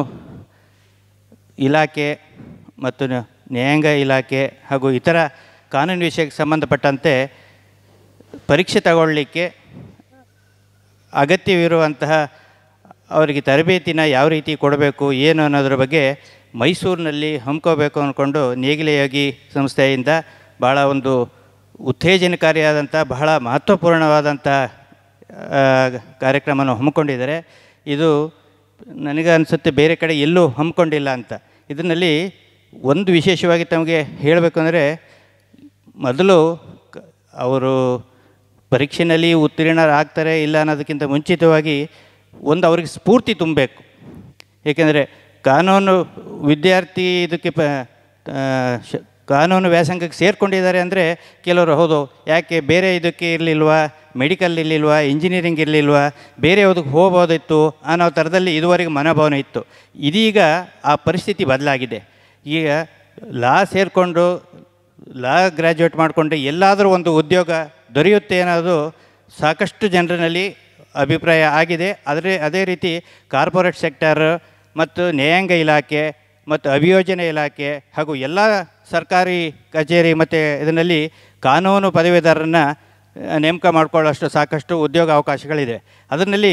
ಇಲಾಖೆ ಮತ್ತು ನ- ನ್ಯಾಯಾಂಗ ಇಲಾಖೆ ಹಾಗೂ ಇತರ ಕಾನೂನು ವಿಷಯಕ್ಕೆ ಸಂಬಂಧಪಟ್ಟಂತೆ ಪರೀಕ್ಷೆ ತಗೊಳ್ಳಿಕ್ಕೆ ಅಗತ್ಯವಿರುವಂತಹ ಅವರಿಗೆ ತರಬೇತಿನ ಯಾವ ರೀತಿ ಕೊಡಬೇಕು ಏನು ಅನ್ನೋದ್ರ ಬಗ್ಗೆ ಮೈಸೂರಿನಲ್ಲಿ ಹಮ್ಮಿಕೋಬೇಕು ಅಂದ್ಕೊಂಡು ನೇಗಿಲೆ ಯೋಗಿ ಸಂಸ್ಥೆಯಿಂದ ಭಾಳ ಒಂದು ಉತ್ತೇಜನಕಾರಿಯಾದಂಥ ಬಹಳ ಮಹತ್ವಪೂರ್ಣವಾದಂಥ ಆ, ಕಾರ್ಯಕ್ರಮವನ್ನು ಹಮ್ಮಿಕೊಂಡಿದ್ದಾರೆ ಇದು ನನಗೆ ಅನಿಸುತ್ತೆ ಬೇರೆ ಕಡೆ ಎಲ್ಲೂ ಹಮ್ಮಿಕೊಂಡಿಲ್ಲ ಅಂತ ಇದರಲ್ಲಿ ಒಂದು ವಿಶೇಷವಾಗಿ ತಮಗೆ ಹೇಳಬೇಕು ಅಂದರೆ ಮೊದಲು ಕ- ಅವರು ಪರೀಕ್ಷೆಯಲ್ಲಿ ಉತ್ತೀರ್ಣರಾಗ್ತಾರೆ ಇಲ್ಲ ಅನ್ನೋದಕ್ಕಿಂತ ಮುಂಚಿತವಾಗಿ ಒಂದು ಅವ್ರಿಗೆ ಸ್ಫೂರ್ತಿ ತುಂಬಬೇಕು ಏಕೆಂದರೆ ಕಾನೂನು ವಿದ್ಯಾರ್ಥಿ ಇದಕ್ಕೆ ಪ ಆ, ಶ- ಕಾನೂನು ವ್ಯಾಸಂಗಕ್ಕೆ ಸೇರಿಕೊಂಡಿದ್ದಾರೆ ಅಂದರೆ ಕೆಲವರು ಹೌದು ಯಾಕೆ ಬೇರೆ ಇದಕ್ಕೆ ಇರಲಿಲ್ವಾ ಮೆಡಿಕಲ್ ಇರಲಿಲ್ವಾ ಇಂಜಿನಿಯರಿಂಗ್ ಇರಲಿಲ್ವಾ ಬೇರೆ ಯಾವುದಕ್ಕೆ ಹೋಗ್ಬೋದಿತ್ತು ಅನ್ನೋ ಥರದಲ್ಲಿ ಇದುವರೆಗೆ ಮನೋಭಾವನೆ ಇತ್ತು ಇದೀಗ ಆ ಪರಿಸ್ಥಿತಿ ಬದಲಾಗಿದೆ ಈಗ ಲಾ ಸೇರಿಕೊಂಡು ಲಾ ಗ್ರ್ಯಾಜುಯೇಟ್ ಮಾಡಿಕೊಂಡ್ರೆ ಎಲ್ಲಾದರೂ ಒಂದು ಉದ್ಯೋಗ ದೊರೆಯುತ್ತೆ ಅನ್ನೋದು ಸಾಕಷ್ಟು ಜನರಲ್ಲಿ ಅಭಿಪ್ರಾಯ ಆಗಿದೆ ಆದರೆ ಅದೇ ರೀತಿ ಕಾರ್ಪೊರೇಟ್ ಸೆಕ್ಟರ್ ಮತ್ತು ನ್ಯಾಯಾಂಗ ಇಲಾಖೆ ಮತ್ತು ಅಭಿಯೋಜನೆ ಇಲಾಖೆ ಹಾಗೂ ಎಲ್ಲ ಸರ್ಕಾರಿ ಕಚೇರಿ ಮತ್ತು ಇದರಲ್ಲಿ ಕಾನೂನು ಪದವೀಧರರನ್ನು ನೇಮಕ ಮಾಡಿಕೊಳ್ಳೋಷ್ಟು ಸಾಕಷ್ಟು ಉದ್ಯೋಗ ಅವಕಾಶಗಳಿದೆ ಅದರಲ್ಲಿ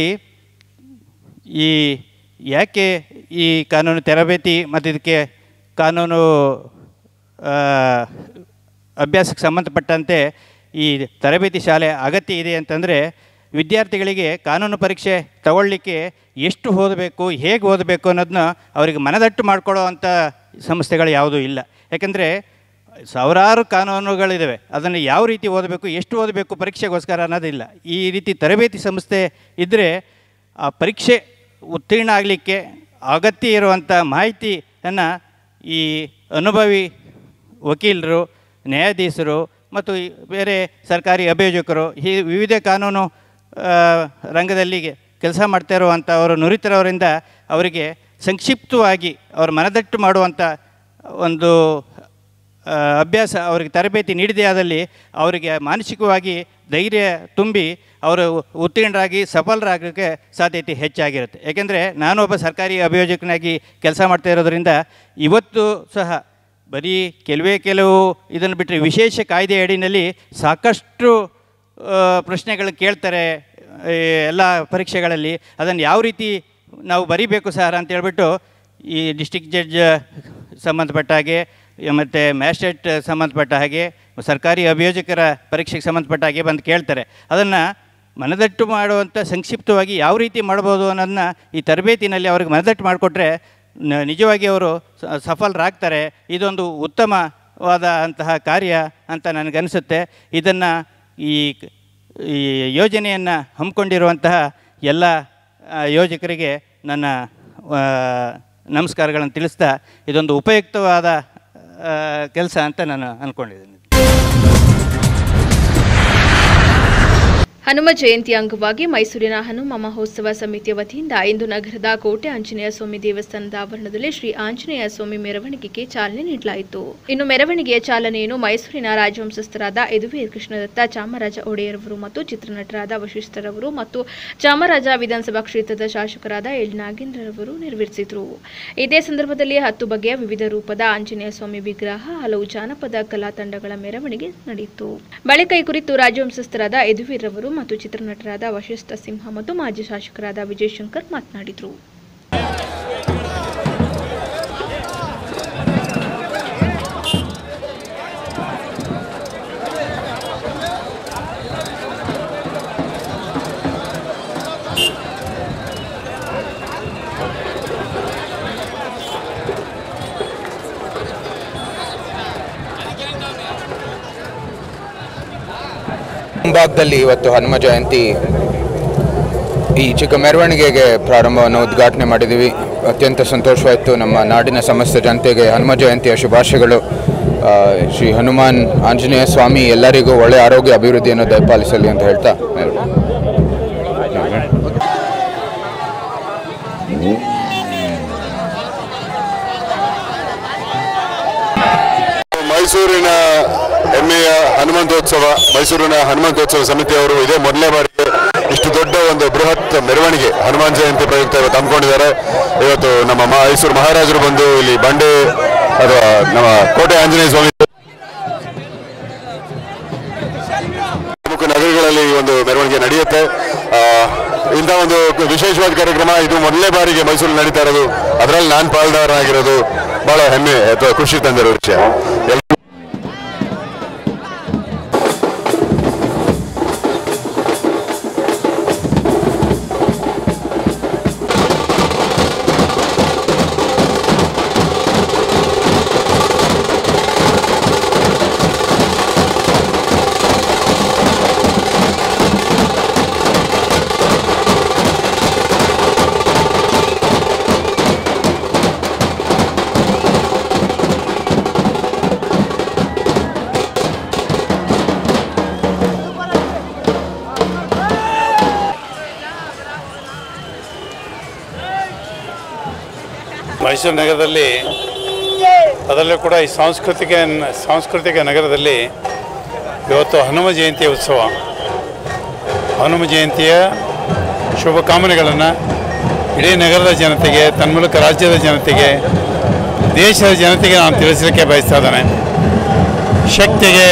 ಈ ಯಾಕೆ ಈ ಕಾನೂನು ತರಬೇತಿ ಮತ್ತು ಇದಕ್ಕೆ ಕಾನೂನು ಆ, ಅಭ್ಯಾಸಕ್ಕೆ ಸಂಬಂಧಪಟ್ಟಂತೆ ಈ ತರಬೇತಿ ಶಾಲೆ ಅಗತ್ಯ ಇದೆ ಅಂತಂದರೆ ವಿದ್ಯಾರ್ಥಿಗಳಿಗೆ ಕಾನೂನು ಪರೀಕ್ಷೆ ತಗೊಳ್ಳಿಕ್ಕೆ ಎಷ್ಟು ಓದಬೇಕು ಹೇಗೆ ಓದಬೇಕು ಅನ್ನೋದನ್ನ ಅವರಿಗೆ ಮನದಟ್ಟು ಮಾಡ್ಕೊಳ್ಳೋ ಅಂಥ ಸಂಸ್ಥೆಗಳು ಯಾವುದೂ ಇಲ್ಲ ಯಾಕಂದರೆ ಸಾವಿರಾರು ಕಾನೂನುಗಳಿದ್ದಾವೆ ಅದನ್ನು ಯಾವ ರೀತಿ ಓದಬೇಕು ಎಷ್ಟು ಓದಬೇಕು ಪರೀಕ್ಷೆಗೋಸ್ಕರ ಅನ್ನೋದಿಲ್ಲ ಈ ರೀತಿ ತರಬೇತಿ ಸಂಸ್ಥೆ ಇದ್ದರೆ ಆ ಪರೀಕ್ಷೆ ಉತ್ತೀರ್ಣ ಆಗಲಿಕ್ಕೆ ಅಗತ್ಯ ಇರುವಂಥ ಮಾಹಿತಿಯನ್ನು ಈ ಅನುಭವಿ ವಕೀಲರು ನ್ಯಾಯಾಧೀಶರು ಮತ್ತು ಈ ಬೇರೆ ಸರ್ಕಾರಿ ಅಭಿಯೋಜಕರು ಈ ವಿವಿಧ ಕಾನೂನು ಆ, ರಂಗದಲ್ಲಿ ಕೆಲಸ ಮಾಡ್ತಾ ಇರುವಂಥವರು ನುರಿತರವರಿಂದ ಅವರಿಗೆ ಸಂಕ್ಷಿಪ್ತವಾಗಿ ಅವರ ಮನದಟ್ಟು ಮಾಡುವಂಥ ಒಂದು ಆ, ಅಭ್ಯಾಸ ಅವರಿಗೆ ತರಬೇತಿ ನೀಡಿದೆ ಆದಲ್ಲಿ ಅವರಿಗೆ ಮಾನಸಿಕವಾಗಿ ಧೈರ್ಯ ತುಂಬಿ ಅವರು ಉತ್ತೀರ್ಣರಾಗಿ ಸಫಲರಾಗಲಿಕ್ಕೆ ಸಾಧ್ಯತೆ ಹೆಚ್ಚಾಗಿರುತ್ತೆ ಏಕೆಂದರೆ ನಾನೊಬ್ಬ ಸರ್ಕಾರಿ ಅಭಿಯೋಜಕನಾಗಿ ಕೆಲಸ ಮಾಡ್ತಾ ಇರೋದರಿಂದ ಇವತ್ತು ಸಹ ಬರೀ ಕೆಲವೇ ಕೆಲವು ಇದನ್ನು ಬಿಟ್ಟರೆ ವಿಶೇಷ ಕಾಯ್ದೆ ಅಡಿನಲ್ಲಿ ಸಾಕಷ್ಟು ಆ, ಪ್ರಶ್ನೆಗಳು ಕೇಳ್ತಾರೆ ಈ ಎಲ್ಲ ಪರೀಕ್ಷೆಗಳಲ್ಲಿ ಅದನ್ನು ಯಾವ ರೀತಿ ನಾವು ಬರಿಬೇಕು ಸರ್ ಅಂತ ಹೇಳ್ಬಿಟ್ಟು ಈ ಡಿಸ್ಟಿಕ್ ಜಡ್ಜ್ ಸಂಬಂಧಪಟ್ಟ ಹಾಗೆ ಮತ್ತು ಮ್ಯಾಜಿಸ್ಟ್ರೇಟ್ ಸಂಬಂಧಪಟ್ಟ ಹಾಗೆ ಸರ್ಕಾರಿ ಅಭಿಯೋಜಕರ ಪರೀಕ್ಷೆಗೆ ಸಂಬಂಧಪಟ್ಟ ಹಾಗೆ ಬಂದು ಕೇಳ್ತಾರೆ ಅದನ್ನು ಮನದಟ್ಟು ಮಾಡುವಂಥ ಸಂಕ್ಷಿಪ್ತವಾಗಿ ಯಾವ ರೀತಿ ಮಾಡ್ಬೋದು ಅನ್ನೋದನ್ನ ಈ ತರಬೇತಿನಲ್ಲಿ ಅವ್ರಿಗೆ ಮನದಟ್ಟು ಮಾಡಿಕೊಟ್ರೆ ನ- ನಿಜವಾಗಿ ಅವರು ಸ- ಸಫಲರಾಗ್ತಾರೆ ಇದೊಂದು ಉತ್ತಮವಾದ ಅಂತಹ ಕಾರ್ಯ ಅಂತ ನನಗನ್ನಿಸುತ್ತೆ ಇದನ್ನು ಈ ಕ- ಈ ಯೋಜನೆಯನ್ನು ಹಮ್ಮಿಕೊಂಡಿರುವಂತಹ ಎಲ್ಲ ಆ, ಯೋಜಕರಿಗೆ ನನ್ನ ಆ, ನಮಸ್ಕಾರಗಳನ್ನು ತಿಳಿಸ್ತಾ ಇದೊಂದು ಉಪಯುಕ್ತವಾದ ಕೆಲಸ ಅಂತ ನಾನು ಅಂದ್ಕೊಂಡಿದ್ದೀನಿ ಹನುಮ ಜಯಂತಿ ಅಂಗವಾಗಿ ಮೈಸೂರಿನ ಹನುಮ ಮಹೋತ್ಸವ ಸಮಿತಿಯ ವತಿಯಿಂದ ಇಂದು ನಗರದ ಕೋಟೆ ಆಂಜನೇಯ ಸ್ವಾಮಿ ದೇವಸ್ಥಾನದ ಆವರಣದಲ್ಲಿ ಶ್ರೀ ಆಂಜನೇಯ ಸ್ವಾಮಿ ಮೆರವಣಿಗೆಗೆ ಚಾಲನೆ ನೀಡಲಾಯಿತು ಇನ್ನು ಮೆರವಣಿಗೆಯ ಚಾಲನೆಯನ್ನು ಮೈಸೂರಿನ ರಾಜವಂಶಸ್ಥರಾದ ಯದುವೀರ್ ಕೃಷ್ಣದತ್ತ ಚಾಮರಾಜ ಒಡೆಯರವರು ಮತ್ತು ಚಿತ್ರನಟರಾದ ವಶಿಷ್ಠರವರು ಮತ್ತು ಚಾಮರಾಜ ವಿಧಾನಸಭಾ ಕ್ಷೇತ್ರದ ಶಾಸಕರಾದ ಎಲ್ ನಾಗೇಂದ್ರರವರು ನೆರವೇರಿಸಿದರು ಇದೇ ಸಂದರ್ಭದಲ್ಲಿ ಹತ್ತು ಬಗೆಯ ವಿವಿಧ ರೂಪದ ಆಂಜನೇಯ ಸ್ವಾಮಿ ವಿಗ್ರಹ ಹಲವು ಜಾನಪದ ಕಲಾ ತಂಡಗಳ ಮೆರವಣಿಗೆ ನಡೆಯಿತು ಬಳಿಕ ಈ ಕುರಿತು ರಾಜವಂಶಸ್ಥರಾದ ಯದುವೀರವರು ಮತ್ತು ಚಿತ್ರನಟರಾದ ವಶಿಷ್ಠ ಸಿಂಹ ಮತ್ತು ಮಾಜಿ ಶಾಸಕರಾದ ವಿಜಯಶಂಕರ್ ಮಾತನಾಡಿದರು ಭಾಗದಲ್ಲಿ ಇವತ್ತು ಹನುಮ ಜಯಂತಿ ಈ ಚಿಕ್ಕ ಮೆರವಣಿಗೆಗೆ ಪ್ರಾರಂಭವನ್ನು ಉದ್ಘಾಟನೆ ಮಾಡಿದ್ದೀವಿ ಅತ್ಯಂತ ಸಂತೋಷವಾಯಿತು ನಮ್ಮ ನಾಡಿನ ಸಮಸ್ತ ಜನತೆಗೆ ಹನುಮ ಜಯಂತಿಯ ಶುಭಾಶಯಗಳು ಆ, ಶ್ರೀ ಹನುಮಾನ್ ಆಂಜನೇಯ ಸ್ವಾಮಿ ಎಲ್ಲರಿಗೂ ಒಳ್ಳೆಯ ಆರೋಗ್ಯ ಅಭಿವೃದ್ಧಿಯನ್ನು ದಯಪಾಲಿಸಲಿ ಅಂತ ಹೇಳ್ತಾ ಮೈಸೂರಿನ ಹೆಮ್ಮೆಯ ಹನುಮಂತೋತ್ಸವ ಮೈಸೂರಿನ ಹನುಮಂತೋತ್ಸವ ಸಮಿತಿಯವರು ಇದೇ ಮೊದಲನೇ ಬಾರಿಗೆ ಇಷ್ಟು ದೊಡ್ಡ ಒಂದು ಬೃಹತ್ ಮೆರವಣಿಗೆ ಹನುಮಾನ್ ಜಯಂತಿ ಪ್ರಯುಕ್ತ ಇವತ್ತು ಹಮ್ಮಿಕೊಂಡಿದ್ದಾರೆ ಇವತ್ತು ನಮ್ಮ ಮೈಸೂರು ಮಹಾರಾಜರು ಬಂದು ಇಲ್ಲಿ ಬಂಡೆ ಅಥವಾ ನಮ್ಮ ಕೋಟೆ ಆಂಜನೇಯ ಸ್ವಾಮಿ ಪ್ರಮುಖ ನಗರಗಳಲ್ಲಿ ಈ ಒಂದು ಮೆರವಣಿಗೆ ನಡೆಯುತ್ತೆ ಆ, ಇಂಥ ಒಂದು ವಿಶೇಷವಾದ ಕಾರ್ಯಕ್ರಮ ಇದು ಮೊದಲನೇ ಬಾರಿಗೆ ಮೈಸೂರಲ್ಲಿ ನಡೀತಾ ಇರೋದು ಅದರಲ್ಲಿ ನಾನು ಪಾಲ್ದಾರನಾಗಿರೋದು ಬಹಳ ಹೆಮ್ಮೆ ಅಥವಾ ಖುಷಿ ತಂದಿರೋ ವಿಷಯ ಎಲ್- ಮೈಸೂರು ನಗರದಲ್ಲಿ ಅದರಲ್ಲೂ ಕೂಡ ಈ ಸಾಂಸ್ಕೃತಿಕ ಸಾಂಸ್ಕೃತಿಕ ನಗರದಲ್ಲಿ ಇವತ್ತು ಹನುಮ ಜಯಂತಿಯ ಉತ್ಸವ ಹನುಮ ಜಯಂತಿಯ ಶುಭಕಾಮನೆಗಳನ್ನು ಇಡೀ ನಗರದ ಜನತೆಗೆ ತನ್ಮೂಲಕ ರಾಜ್ಯದ ಜನತೆಗೆ ದೇಶದ ಜನತೆಗೆ ನಾನು ತಿಳಿಸಲಿಕ್ಕೆ ಬಯಸ್ತಾ ಇದ್ದಾನೆ ಶಕ್ತಿಗೆ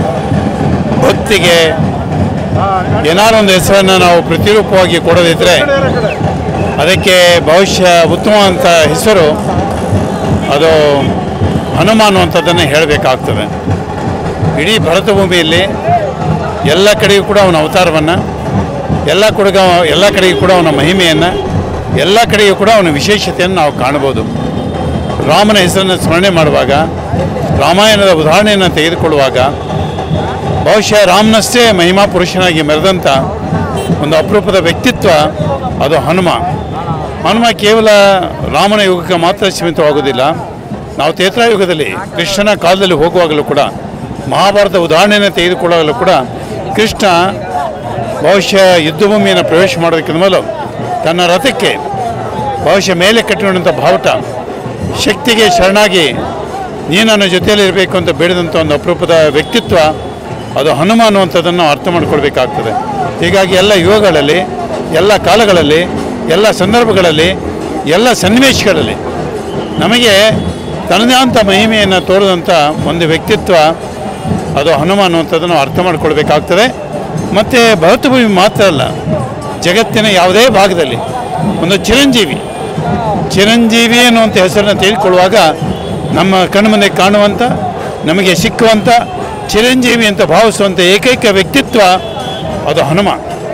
ಭಕ್ತಿಗೆ ಏನಾದ್ರು ಒಂದು ಹೆಸರನ್ನು ನಾವು ಪ್ರತಿರೂಪವಾಗಿ ಕೊಡದಿದ್ದರೆ ಅದಕ್ಕೆ ಭವಿಷ್ಯ ಉತ್ತಮವಂತ ಹೆಸರು ಅದು ಹನುಮ ಅನ್ನುವಂಥದ್ದನ್ನು ಹೇಳಬೇಕಾಗ್ತದೆ ಇಡೀ ಭರತ ಭೂಮಿಯಲ್ಲಿ ಎಲ್ಲ ಕಡೆಗೂ ಕೂಡ ಅವನ ಅವತಾರವನ್ನು ಎಲ್ಲ ಕಡೆಗೂ ಎಲ್ಲ ಕಡೆಗೂ ಕೂಡ ಅವನ ಮಹಿಮೆಯನ್ನು ಎಲ್ಲ ಕಡೆಗೂ ಕೂಡ ಅವನ ವಿಶೇಷತೆಯನ್ನು ನಾವು ಕಾಣ್ಬೋದು ರಾಮನ ಹೆಸರನ್ನು ಸ್ಮರಣೆ ಮಾಡುವಾಗ ರಾಮಾಯಣದ ಉದಾಹರಣೆಯನ್ನು ತೆಗೆದುಕೊಳ್ಳುವಾಗ ಬಹುಶಃ ರಾಮನಷ್ಟೇ ಮಹಿಮಾ ಪುರುಷನಾಗಿ ಮೆರೆದಂಥ ಒಂದು ಅಪರೂಪದ ವ್ಯಕ್ತಿತ್ವ ಅದು ಹನುಮ ಹನುಮ ಕೇವಲ ರಾಮನ ಯುಗಕ್ಕೆ ಮಾತ್ರ ಸೀಮಿತವಾಗುವುದಿಲ್ಲ ನಾವು ಯುಗದಲ್ಲಿ ಕೃಷ್ಣನ ಕಾಲದಲ್ಲಿ ಹೋಗುವಾಗಲೂ ಕೂಡ ಮಹಾಭಾರತ ಉದಾಹರಣೆಯನ್ನು ತೆಗೆದುಕೊಳ್ಳುವಾಗಲೂ ಕೂಡ ಕೃಷ್ಣ ಬಹುಶಃ ಯುದ್ಧಭೂಮಿಯನ್ನು ಪ್ರವೇಶ ಮಾಡೋದಕ್ಕಿಂತ ಮೊದಲು ತನ್ನ ರಥಕ್ಕೆ ಬಹುಶಃ ಮೇಲೆ ಕಟ್ಟಿಕೊಂಡಂಥ ಬಾವುಟ ಶಕ್ತಿಗೆ ಶರಣಾಗಿ ನೀನು ನನ್ನ ಜೊತೆಯಲ್ಲಿ ಇರಬೇಕು ಅಂತ ಬೇಡಿದಂಥ ಒಂದು ಅಪರೂಪದ ವ್ಯಕ್ತಿತ್ವ ಅದು ಹನುಮ ಅನ್ನುವಂಥದ್ದನ್ನು ಅರ್ಥ ಮಾಡ್ಕೊಳ್ಬೇಕಾಗ್ತದೆ ಹೀಗಾಗಿ ಎಲ್ಲ ಯುಗಗಳಲ್ಲಿ ಎಲ್ಲ ಕಾಲಗಳಲ್ಲಿ ಎಲ್ಲ ಸಂದರ್ಭಗಳಲ್ಲಿ ಎಲ್ಲ ಸನ್ನಿವೇಶಗಳಲ್ಲಿ ನಮಗೆ ತನ್ನದೇ ಆದಂಥ ಮಹಿಮೆಯನ್ನು ತೋರಿದಂಥ ಒಂದು ವ್ಯಕ್ತಿತ್ವ ಅದು ಹನುಮ ಅನ್ನುವಂಥದ್ದನ್ನು ಅರ್ಥ ಮಾಡ್ಕೊಳ್ಬೇಕಾಗ್ತದೆ ಮತ್ತು ಭರತಭೂಮಿ ಮಾತ್ರ ಅಲ್ಲ ಜಗತ್ತಿನ ಯಾವುದೇ ಭಾಗದಲ್ಲಿ ಒಂದು ಚಿರಂಜೀವಿ ಚಿರಂಜೀವಿ ಅನ್ನುವಂಥ ಹೆಸರನ್ನು ತೆಗೆದುಕೊಳ್ಳುವಾಗ ನಮ್ಮ ಕಣ್ಮುಂದೆ ಕಾಣುವಂಥ ನಮಗೆ ಸಿಕ್ಕುವಂಥ ಚಿರಂಜೀವಿ ಅಂತ ಭಾವಿಸುವಂಥ ಏಕೈಕ ವ್ಯಕ್ತಿತ್ವ ಅದು ಹನುಮ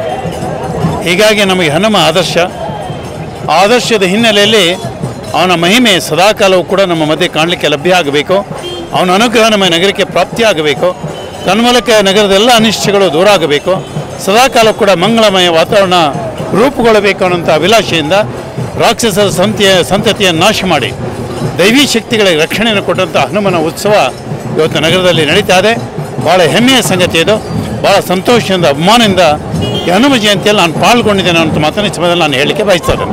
ಹೀಗಾಗಿ ನಮಗೆ ಹನುಮ ಆದರ್ಶ ಆ ಆದರ್ಶದ ಹಿನ್ನೆಲೆಯಲ್ಲಿ ಅವನ ಮಹಿಮೆ ಸದಾಕಾಲವೂ ಕೂಡ ನಮ್ಮ ಮಧ್ಯೆ ಕಾಣಲಿಕ್ಕೆ ಲಭ್ಯ ಆಗಬೇಕು ಅವನ ಅನುಗ್ರಹ ನಮ್ಮ ನಗರಕ್ಕೆ ಪ್ರಾಪ್ತಿಯಾಗಬೇಕು ತನ್ಮೂಲಕ ನಗರದ ಎಲ್ಲ ಅನಿಷ್ಟಗಳು ದೂರ ಆಗಬೇಕು ಸದಾಕಾಲ ಕೂಡ ಮಂಗಳಮಯ ವಾತಾವರಣ ರೂಪುಗೊಳ್ಳಬೇಕು ಅನ್ನೋಂಥ ಅಭಿಲಾಷೆಯಿಂದ ರಾಕ್ಷಸರ ಸಂತಿಯ ಸಂತತಿಯನ್ನು ನಾಶ ಮಾಡಿ ದೈವಿ ಶಕ್ತಿಗಳಿಗೆ ರಕ್ಷಣೆಯನ್ನು ಕೊಟ್ಟಂಥ ಹನುಮನ ಉತ್ಸವ ಇವತ್ತು ನಗರದಲ್ಲಿ ನಡೀತಾ ಇದೆ ಭಾಳ ಹೆಮ್ಮೆಯ ಸಂಗತಿ ಇದು ಭಾಳ ಸಂತೋಷದಿಂದ ಅಭಿಮಾನದಿಂದ ಈ ಹನುಮ ಜಯಂತಿಯಲ್ಲಿ ನಾನು ಪಾಲ್ಗೊಂಡಿದ್ದೇನೆ ಅಂತ ಮಾತನ್ನು ಈ ಸಮಯದಲ್ಲಿ ನಾನು ಹೇಳಲಿಕ್ಕೆ ಬಯಸ್ತೇನೆ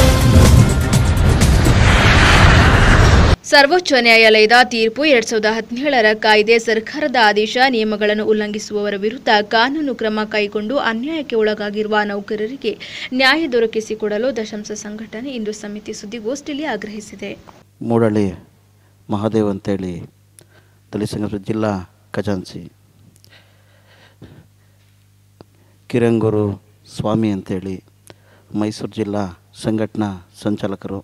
ಸರ್ವೋಚ್ಚ ನ್ಯಾಯಾಲಯದ ತೀರ್ಪು ಎರಡ್ ಸಾವಿರದ ಹದಿನೇಳರ ಕಾಯ್ದೆ ಸರ್ಕಾರದ ಆದೇಶ ನಿಯಮಗಳನ್ನು ಉಲ್ಲಂಘಿಸುವವರ ವಿರುದ್ಧ ಕಾನೂನು ಕ್ರಮ ಕೈಗೊಂಡು ಅನ್ಯಾಯಕ್ಕೆ ಒಳಗಾಗಿರುವ ನೌಕರರಿಗೆ ನ್ಯಾಯ ದೊರಕಿಸಿಕೊಡಲು ದಶಂಶ ಸಂಘಟನೆ ಇಂದು ಸಮಿತಿ ಸುದ್ದಿಗೋಷ್ಠಿಯಲ್ಲಿ ಆಗ್ರಹಿಸಿದೆ ಮೂಡಳ್ಳಿ ಮಹಾದೇವ್ ಅಂತೇಳಿ ದಲಿತ ಸಂಘದ ಜಿಲ್ಲಾ ಖಜಾನ್ಸಿ ಕಿರಂಗೂರು ಸ್ವಾಮಿ ಅಂತೇಳಿ ಮೈಸೂರು ಜಿಲ್ಲಾ ಸಂಘಟನಾ ಸಂಚಾಲಕರು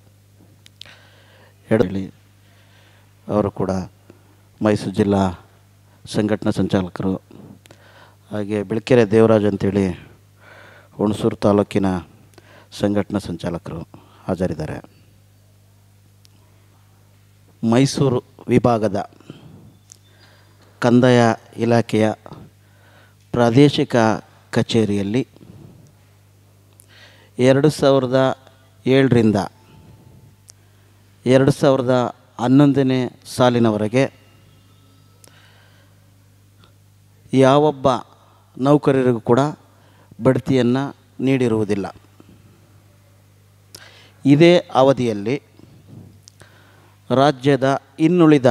ಎಡಳಿ ಅವರು ಕೂಡ ಮೈಸೂರು ಜಿಲ್ಲಾ ಸಂಘಟನಾ ಸಂಚಾಲಕರು ಹಾಗೆ ಬೆಳಕೆರೆ ದೇವರಾಜ್ ಅಂತೇಳಿ ಹುಣಸೂರು ತಾಲೂಕಿನ ಸಂಘಟನಾ ಸಂಚಾಲಕರು ಹಾಜರಿದ್ದಾರೆ ಮೈಸೂರು ವಿಭಾಗದ ಕಂದಾಯ ಇಲಾಖೆಯ ಪ್ರಾದೇಶಿಕ ಕಚೇರಿಯಲ್ಲಿ ಎರಡು ಸಾವಿರದ ಏಳರಿಂದ ಎರಡು ಸಾವಿರದ ಹನ್ನೊಂದನೇ ಸಾಲಿನವರೆಗೆ ಯಾವೊಬ್ಬ ನೌಕರರಿಗೂ ಕೂಡ ಬಡ್ತಿಯನ್ನು ನೀಡಿರುವುದಿಲ್ಲ ಇದೇ ಅವಧಿಯಲ್ಲಿ ರಾಜ್ಯದ ಇನ್ನುಳಿದ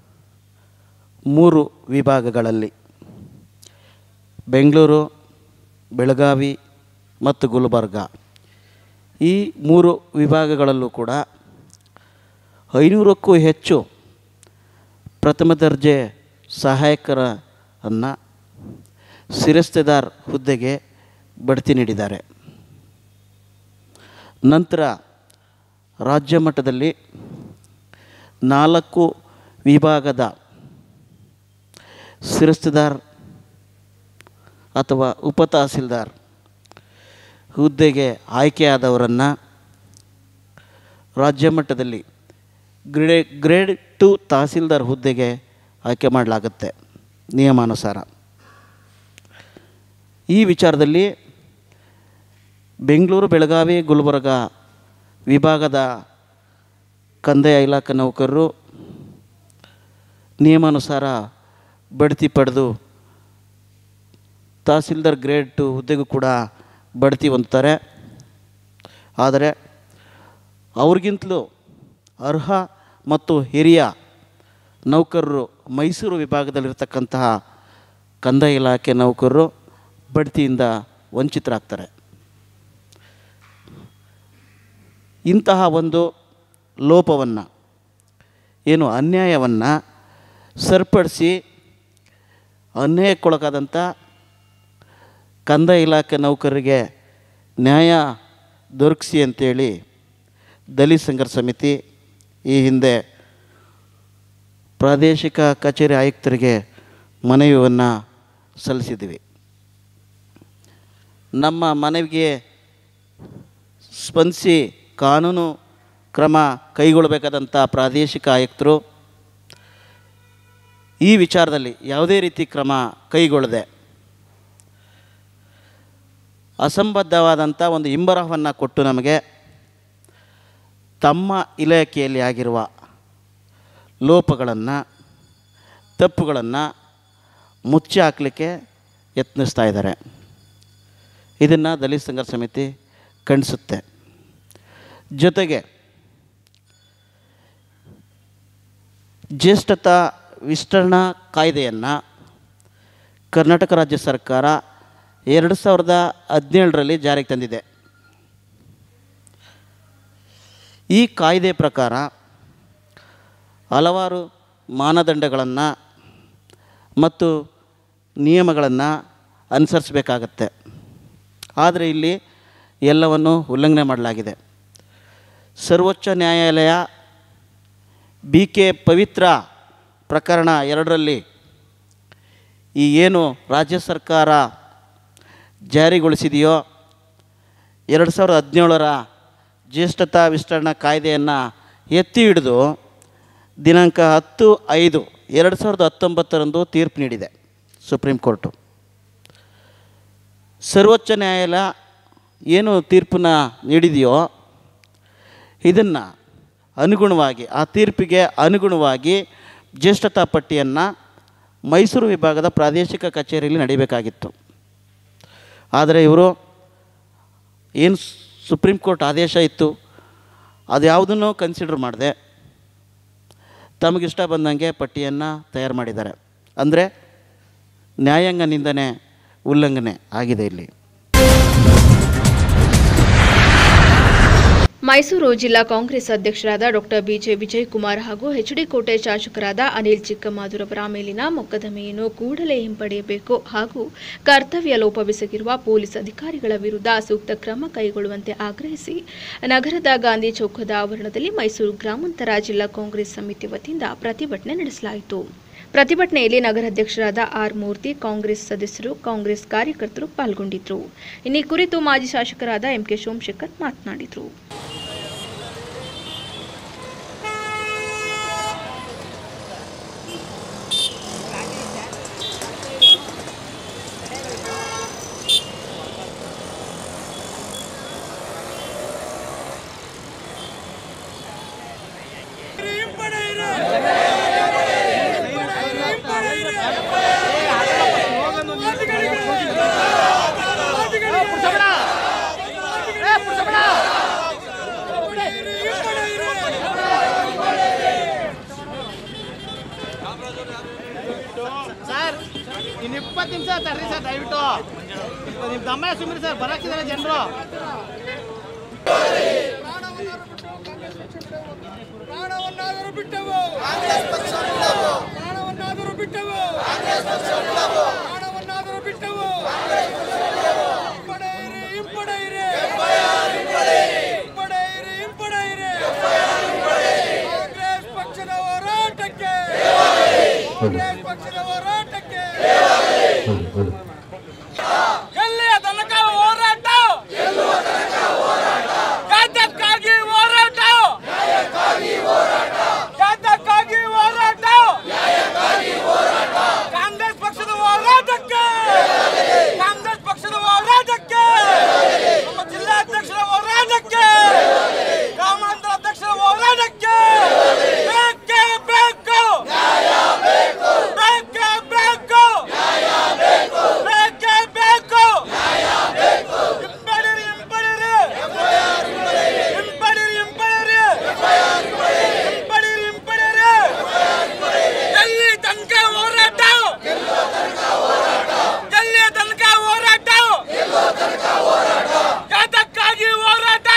ಮೂರು ವಿಭಾಗಗಳಲ್ಲಿ ಬೆಂಗಳೂರು ಬೆಳಗಾವಿ ಮತ್ತು ಗುಲ್ಬರ್ಗ ಈ ಮೂರು ವಿಭಾಗಗಳಲ್ಲೂ ಕೂಡ ಐನೂರಕ್ಕೂ ಹೆಚ್ಚು ಪ್ರಥಮ ದರ್ಜೆ ಸಹಾಯಕರನ್ನು ಶಿರಸ್ತೆದಾರ್ ಹುದ್ದೆಗೆ ಬಡ್ತಿ ನೀಡಿದ್ದಾರೆ ನಂತರ ರಾಜ್ಯ ಮಟ್ಟದಲ್ಲಿ ನಾಲ್ಕು ವಿಭಾಗದ ಶಿರಸ್ತೆದಾರ್ ಅಥವಾ ಉಪ ತಹಸೀಲ್ದಾರ್ ಹುದ್ದೆಗೆ ಆಯ್ಕೆಯಾದವರನ್ನು ರಾಜ್ಯ ಮಟ್ಟದಲ್ಲಿ ಗ್ರೇ ಗ್ರೇಡ್ ಟು ತಹಸೀಲ್ದಾರ್ ಹುದ್ದೆಗೆ ಆಯ್ಕೆ ಮಾಡಲಾಗುತ್ತೆ ನಿಯಮಾನುಸಾರ ಈ ವಿಚಾರದಲ್ಲಿ ಬೆಂಗಳೂರು ಬೆಳಗಾವಿ ಗುಲ್ಬರ್ಗ ವಿಭಾಗದ ಕಂದಾಯ ಇಲಾಖೆ ನೌಕರರು ನಿಯಮಾನುಸಾರ ಬಡ್ತಿ ಪಡೆದು ತಹಸೀಲ್ದಾರ್ ಗ್ರೇಡ್ ಟು ಹುದ್ದೆಗೂ ಕೂಡ ಬಡ್ತಿ ಹೊಂದ್ತಾರೆ ಆದರೆ ಅವ್ರಿಗಿಂತಲೂ ಅರ್ಹ ಮತ್ತು ಹಿರಿಯ ನೌಕರರು ಮೈಸೂರು ವಿಭಾಗದಲ್ಲಿರ್ತಕ್ಕಂತಹ ಕಂದಾಯ ಇಲಾಖೆ ನೌಕರರು ಬಡ್ತಿಯಿಂದ ವಂಚಿತರಾಗ್ತಾರೆ ಇಂತಹ ಒಂದು ಲೋಪವನ್ನು ಏನು ಅನ್ಯಾಯವನ್ನು ಸರಿಪಡಿಸಿ ಅನ್ಯಾಯಕ್ಕೊಳಗಾದಂಥ ಕಂದಾಯ ಇಲಾಖೆ ನೌಕರರಿಗೆ ನ್ಯಾಯ ದೊರಕಿಸಿ ಅಂತೇಳಿ ದಲಿತ ಸಂಘರ್ಷ ಸಮಿತಿ ಈ ಹಿಂದೆ ಪ್ರಾದೇಶಿಕ ಕಚೇರಿ ಆಯುಕ್ತರಿಗೆ ಮನವಿಯನ್ನು ಸಲ್ಲಿಸಿದ್ದೀವಿ ನಮ್ಮ ಮನವಿಗೆ ಸ್ಪಂದಿಸಿ ಕಾನೂನು ಕ್ರಮ ಕೈಗೊಳ್ಳಬೇಕಾದಂಥ ಪ್ರಾದೇಶಿಕ ಆಯುಕ್ತರು ಈ ವಿಚಾರದಲ್ಲಿ ಯಾವುದೇ ರೀತಿ ಕ್ರಮ ಕೈಗೊಳ್ಳದೆ ಅಸಂಬದ್ಧವಾದಂಥ ಒಂದು ಹಿಂಬರಹವನ್ನು ಕೊಟ್ಟು ನಮಗೆ ತಮ್ಮ ಇಲಾಖೆಯಲ್ಲಿ ಆಗಿರುವ ಲೋಪಗಳನ್ನು ತಪ್ಪುಗಳನ್ನು ಮುಚ್ಚಿ ಹಾಕಲಿಕ್ಕೆ ಯತ್ನಿಸ್ತಾ ಇದ್ದಾರೆ ಇದನ್ನು ದಲಿತ ಸಂಘರ್ಷ ಸಮಿತಿ ಖಂಡಿಸುತ್ತೆ ಜೊತೆಗೆ ಜ್ಯೇಷ್ಠತಾ ವಿಸ್ತರಣಾ ಕಾಯ್ದೆಯನ್ನು ಕರ್ನಾಟಕ ರಾಜ್ಯ ಸರ್ಕಾರ ಎರಡು ಸಾವಿರದ ಹದಿನೇಳರಲ್ಲಿ ಜಾರಿಗೆ ತಂದಿದೆ ಈ ಕಾಯ್ದೆ ಪ್ರಕಾರ ಹಲವಾರು ಮಾನದಂಡಗಳನ್ನು ಮತ್ತು ನಿಯಮಗಳನ್ನು ಅನುಸರಿಸಬೇಕಾಗತ್ತೆ ಆದರೆ ಇಲ್ಲಿ ಎಲ್ಲವನ್ನು ಉಲ್ಲಂಘನೆ ಮಾಡಲಾಗಿದೆ ಸರ್ವೋಚ್ಚ ನ್ಯಾಯಾಲಯ ಬಿ ಕೆ ಪವಿತ್ರ ಪ್ರಕರಣ ಎರಡರಲ್ಲಿ ಈ ಏನು ರಾಜ್ಯ ಸರ್ಕಾರ ಜಾರಿಗೊಳಿಸಿದೆಯೋ ಎರಡು ಸಾವಿರದ ಹದಿನೇಳರ ಜ್ಯೇಷ್ಠತಾ ವಿಸ್ತರಣಾ ಕಾಯ್ದೆಯನ್ನು ಎತ್ತಿ ಹಿಡಿದು ದಿನಾಂಕ ಹತ್ತು ಐದು ಎರಡು ಸಾವಿರದ ಹತ್ತೊಂಬತ್ತರಂದು ತೀರ್ಪು ನೀಡಿದೆ ಸುಪ್ರೀಂ ಕೋರ್ಟು ಸರ್ವೋಚ್ಚ ನ್ಯಾಯಾಲಯ ಏನು ತೀರ್ಪನ್ನು ನೀಡಿದೆಯೋ ಇದನ್ನು ಅನುಗುಣವಾಗಿ ಆ ತೀರ್ಪಿಗೆ ಅನುಗುಣವಾಗಿ ಜ್ಯೇಷ್ಠತಾ ಪಟ್ಟಿಯನ್ನು ಮೈಸೂರು ವಿಭಾಗದ ಪ್ರಾದೇಶಿಕ ಕಚೇರಿಯಲ್ಲಿ ನಡೀಬೇಕಾಗಿತ್ತು ಆದರೆ ಇವರು ಏನು ಸುಪ್ರೀಂ ಕೋರ್ಟ್ ಆದೇಶ ಇತ್ತು ಅದು ಯಾವುದನ್ನು ಕನ್ಸಿಡರ್ ಮಾಡದೆ ತಮಗಿಷ್ಟ ಬಂದಂಗೆ ಪಟ್ಟಿಯನ್ನು ತಯಾರು ಮಾಡಿದ್ದಾರೆ ಅಂದರೆ ನ್ಯಾಯಾಂಗ ನಿಂದನೆ ಉಲ್ಲಂಘನೆ ಆಗಿದೆ ಇಲ್ಲಿ ಮೈಸೂರು ಜಿಲ್ಲಾ ಕಾಂಗ್ರೆಸ್ ಅಧ್ಯಕ್ಷರಾದ ಡಾಕ್ಟರ್ ಬಿಜೆ ವಿಜಯಕುಮಾರ್ ಹಾಗೂ ಎಚ್ಡಿ ಕೋಟೆ ಶಾಸಕರಾದ ಅನಿಲ್ ಚಿಕ್ಕಮಾದುರವರ ಮೇಲಿನ ಮೊಕದ್ದಮೆಯನ್ನು ಕೂಡಲೇ ಹಿಂಪಡೆಯಬೇಕು ಹಾಗೂ ಕರ್ತವ್ಯ ಲೋಪವೆಸಗಿರುವ ಪೊಲೀಸ್ ಅಧಿಕಾರಿಗಳ ವಿರುದ್ಧ ಸೂಕ್ತ ಕ್ರಮ ಕೈಗೊಳ್ಳುವಂತೆ ಆಗ್ರಹಿಸಿ ನಗರದ ಗಾಂಧಿ ಚೌಕದ ಆವರಣದಲ್ಲಿ ಮೈಸೂರು ಗ್ರಾಮಾಂತರ ಜಿಲ್ಲಾ ಕಾಂಗ್ರೆಸ್ ಸಮಿತಿ ವತಿಯಿಂದ ಪ್ರತಿಭಟನೆ ನಡೆಸಲಾಯಿತು ಪ್ರತಿಭಟನೆಯಲ್ಲಿ ನಗರಾಧ್ಯಕ್ಷರಾದ ಆರ್ ಮೂರ್ತಿ ಕಾಂಗ್ರೆಸ್ ಸದಸ್ಯರು ಕಾಂಗ್ರೆಸ್ ಕಾರ್ಯಕರ್ತರು ಪಾಲ್ಗೊಂಡಿದ್ದರು ಇನ್ನು ಈ ಕುರಿತು ಮಾಜಿ ಶಾಸಕರಾದ ಎಂಕೆ ಸೋಮಶೇಖರ್ ಮಾತನಾಡಿದರು ಸರ್ ಇನ್ನು ಇಪ್ಪತ್ತು ನಿಮಿಷ ತರ್ರಿ ಸರ್ ದಯವಿಟ್ಟು ನಿಮ್ಮ ತಮ್ಮ ಸುಮ್ಮನೆ ಸರ್ ಬರಾಕ್ತಿದ್ದಾರೆ ಜನರು ಪ್ರಾಣವನ್ನಾದರೂ ಬಿಟ್ಟವು ಪ್ರಾಣವನ್ನಾದರೂ ಬಿಟ್ಟವು ಪ್ರಾಣವನ್ನಾದರೂ ಬಿಟ್ಟವು ಹಿಂಪಡೆಯಿರಿ ಹಿಂಪಡೆಯಿರಿ ಹಿಂಪಡೆಯಿರಿ ಹಿಂಪಡೆಯಿರಿ ಕಾಂಗ್ರೆಸ್ ಪಕ್ಷದ ಹೋರಾಟಕ್ಕೆ ಕಾಂಗ್ರೆಸ್ ಪಕ್ಷದ ಹೋರಾಟಕ್ಕೆ ಎಲ್ಲಿಯ ತನಕ ಹೋರಾಟ ಯಾತಕ್ಕಾಗಿ ಹೋರಾಟ ಯಾತಕ್ಕಾಗಿ ಹೋರಾಟ ಕಾಂಗ್ರೆಸ್ ಪಕ್ಷದ ಹೋರಾಟಕ್ಕೆ ಕಾಂಗ್ರೆಸ್ ಪಕ್ಷದ ಹೋರಾಟಕ್ಕೆ ನಮ್ಮ ಜಿಲ್ಲಾಧ್ಯಕ್ಷರ ಹೋರಾಟಕ್ಕೆ ಗ್ರಾಮಾಂತರ ಅಧ್ಯಕ್ಷರ ಹೋರಾಟಕ್ಕೆ ಬೇಕೇ ಬೇಕು ಬೇಕೇ ಬೇಕು ಬೇಕೇ ಬೇಕು ಹಿಂಪಡಿರಿ ಹಿಂಪಡಿರಿ ಹಿಂಪಡಿರಿ ಹಿಂಪಡಿರಿ ಹಿಂಪಡಿರಿ ಹಿಂಪಡಿರಿ ಎಲ್ಲಿ ತನಕ ಹೋರಾಟ ಎಲ್ಲಿಯ ತನಕ ಹೋರಾಟ ಯಾತಕ್ಕಾಗಿ ಹೋರಾಟ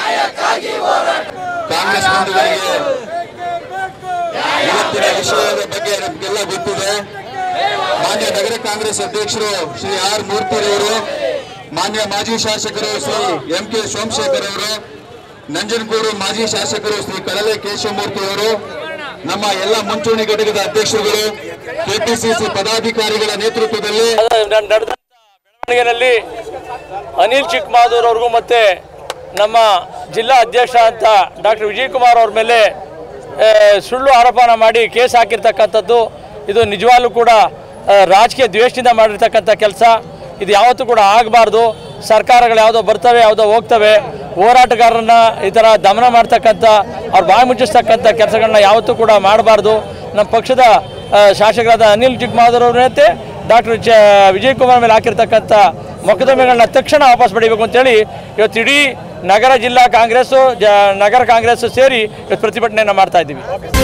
ಕಾಂಗ್ರೆಸ್ ಬಂಧುಗಳಿಗೆ ಇವತ್ತಿನ ವಿಷಯದ ಬಗ್ಗೆ ನಮಗೆಲ್ಲ ಗೊತ್ತಿದೆ ಮಾನ್ಯ ನಗರ ಕಾಂಗ್ರೆಸ್ ಅಧ್ಯಕ್ಷರು ಶ್ರೀ ಆರ್ ಮೂರ್ತಿರವರು ಮಾನ್ಯ ಮಾಜಿ ಶಾಸಕರು ಶ್ರೀ ಎಂ ಕೆ ಸೋಮಶೇಖರ್ ಅವರು ನಂಜನಗೂಡು ಮಾಜಿ ಶಾಸಕರು ಶ್ರೀ ಕಡಲೆ ಕೇಶವಮೂರ್ತಿ ಅವರು ನಮ್ಮ ಎಲ್ಲ ಮುಂಚೂಣಿ ಘಟಕದ ಅಧ್ಯಕ್ಷರುಗಳು ಕೆಪಿಸಿಸಿ ಪದಾಧಿಕಾರಿಗಳ ನೇತೃತ್ವದಲ್ಲಿ ಬೆಳವಣಿಗೆಯಲ್ಲಿ ಅನಿಲ್ ಚಿಕ್ಕಮಾದೂರ್ ಅವ್ರಿಗೂ ಮತ್ತೆ ನಮ್ಮ ಜಿಲ್ಲಾ ಅಧ್ಯಕ್ಷ ಅಂತ ಡಾಕ್ಟರ್ ವಿಜಯ್ ಕುಮಾರ್ ಅವ್ರ ಮೇಲೆ ಆ, ಸುಳ್ಳು ಆರೋಪನ ಮಾಡಿ ಕೇಸ್ ಹಾಕಿರ್ತಕ್ಕಂಥದ್ದು ಇದು ನಿಜವಾಗ್ಲೂ ಕೂಡ ಆ, ರಾಜಕೀಯ ದ್ವೇಷದಿಂದ ಮಾಡಿರ್ತಕ್ಕಂಥ ಕೆಲಸ ಇದು ಯಾವತ್ತೂ ಕೂಡ ಆಗಬಾರ್ದು ಸರ್ಕಾರಗಳು ಯಾವುದೋ ಬರ್ತವೆ ಯಾವುದೋ ಹೋಗ್ತವೆ ಹೋರಾಟಗಾರರನ್ನ ಈ ಥರ ದಮನ ಮಾಡ್ತಕ್ಕಂಥ ಅವ್ರು ಬಾಯಿ ಮುಚ್ಚಿಸ್ತಕ್ಕಂಥ ಕೆಲಸಗಳನ್ನ ಯಾವತ್ತೂ ಕೂಡ ಮಾಡಬಾರ್ದು ನಮ್ಮ ಪಕ್ಷದ ಆ, ಶಾಸಕರಾದ ಅನಿಲ್ ಚಿಕ್ಕಮಾದೂರ್ ಅವ್ರನ್ನೇ ಡಾಕ್ಟರ್ ಚ ವಿಜಯ್ ಕುಮಾರ್ ಮೇಲೆ ಹಾಕಿರ್ತಕ್ಕಂಥ ಮೊಕದ್ದಮೆಗಳನ್ನ ತಕ್ಷಣ ವಾಪಸ್ ಪಡಿಬೇಕು ಅಂತೇಳಿ ಇವತ್ತು ಇಡೀ ನಗರ ಜಿಲ್ಲಾ ಕಾಂಗ್ರೆಸ್ಸು ಜ ನಗರ ಕಾಂಗ್ರೆಸ್ ಸೇರಿ ಇವತ್ತು ಪ್ರತಿಭಟನೆಯನ್ನು ಮಾಡ್ತಾ ಇದ್ದೀವಿ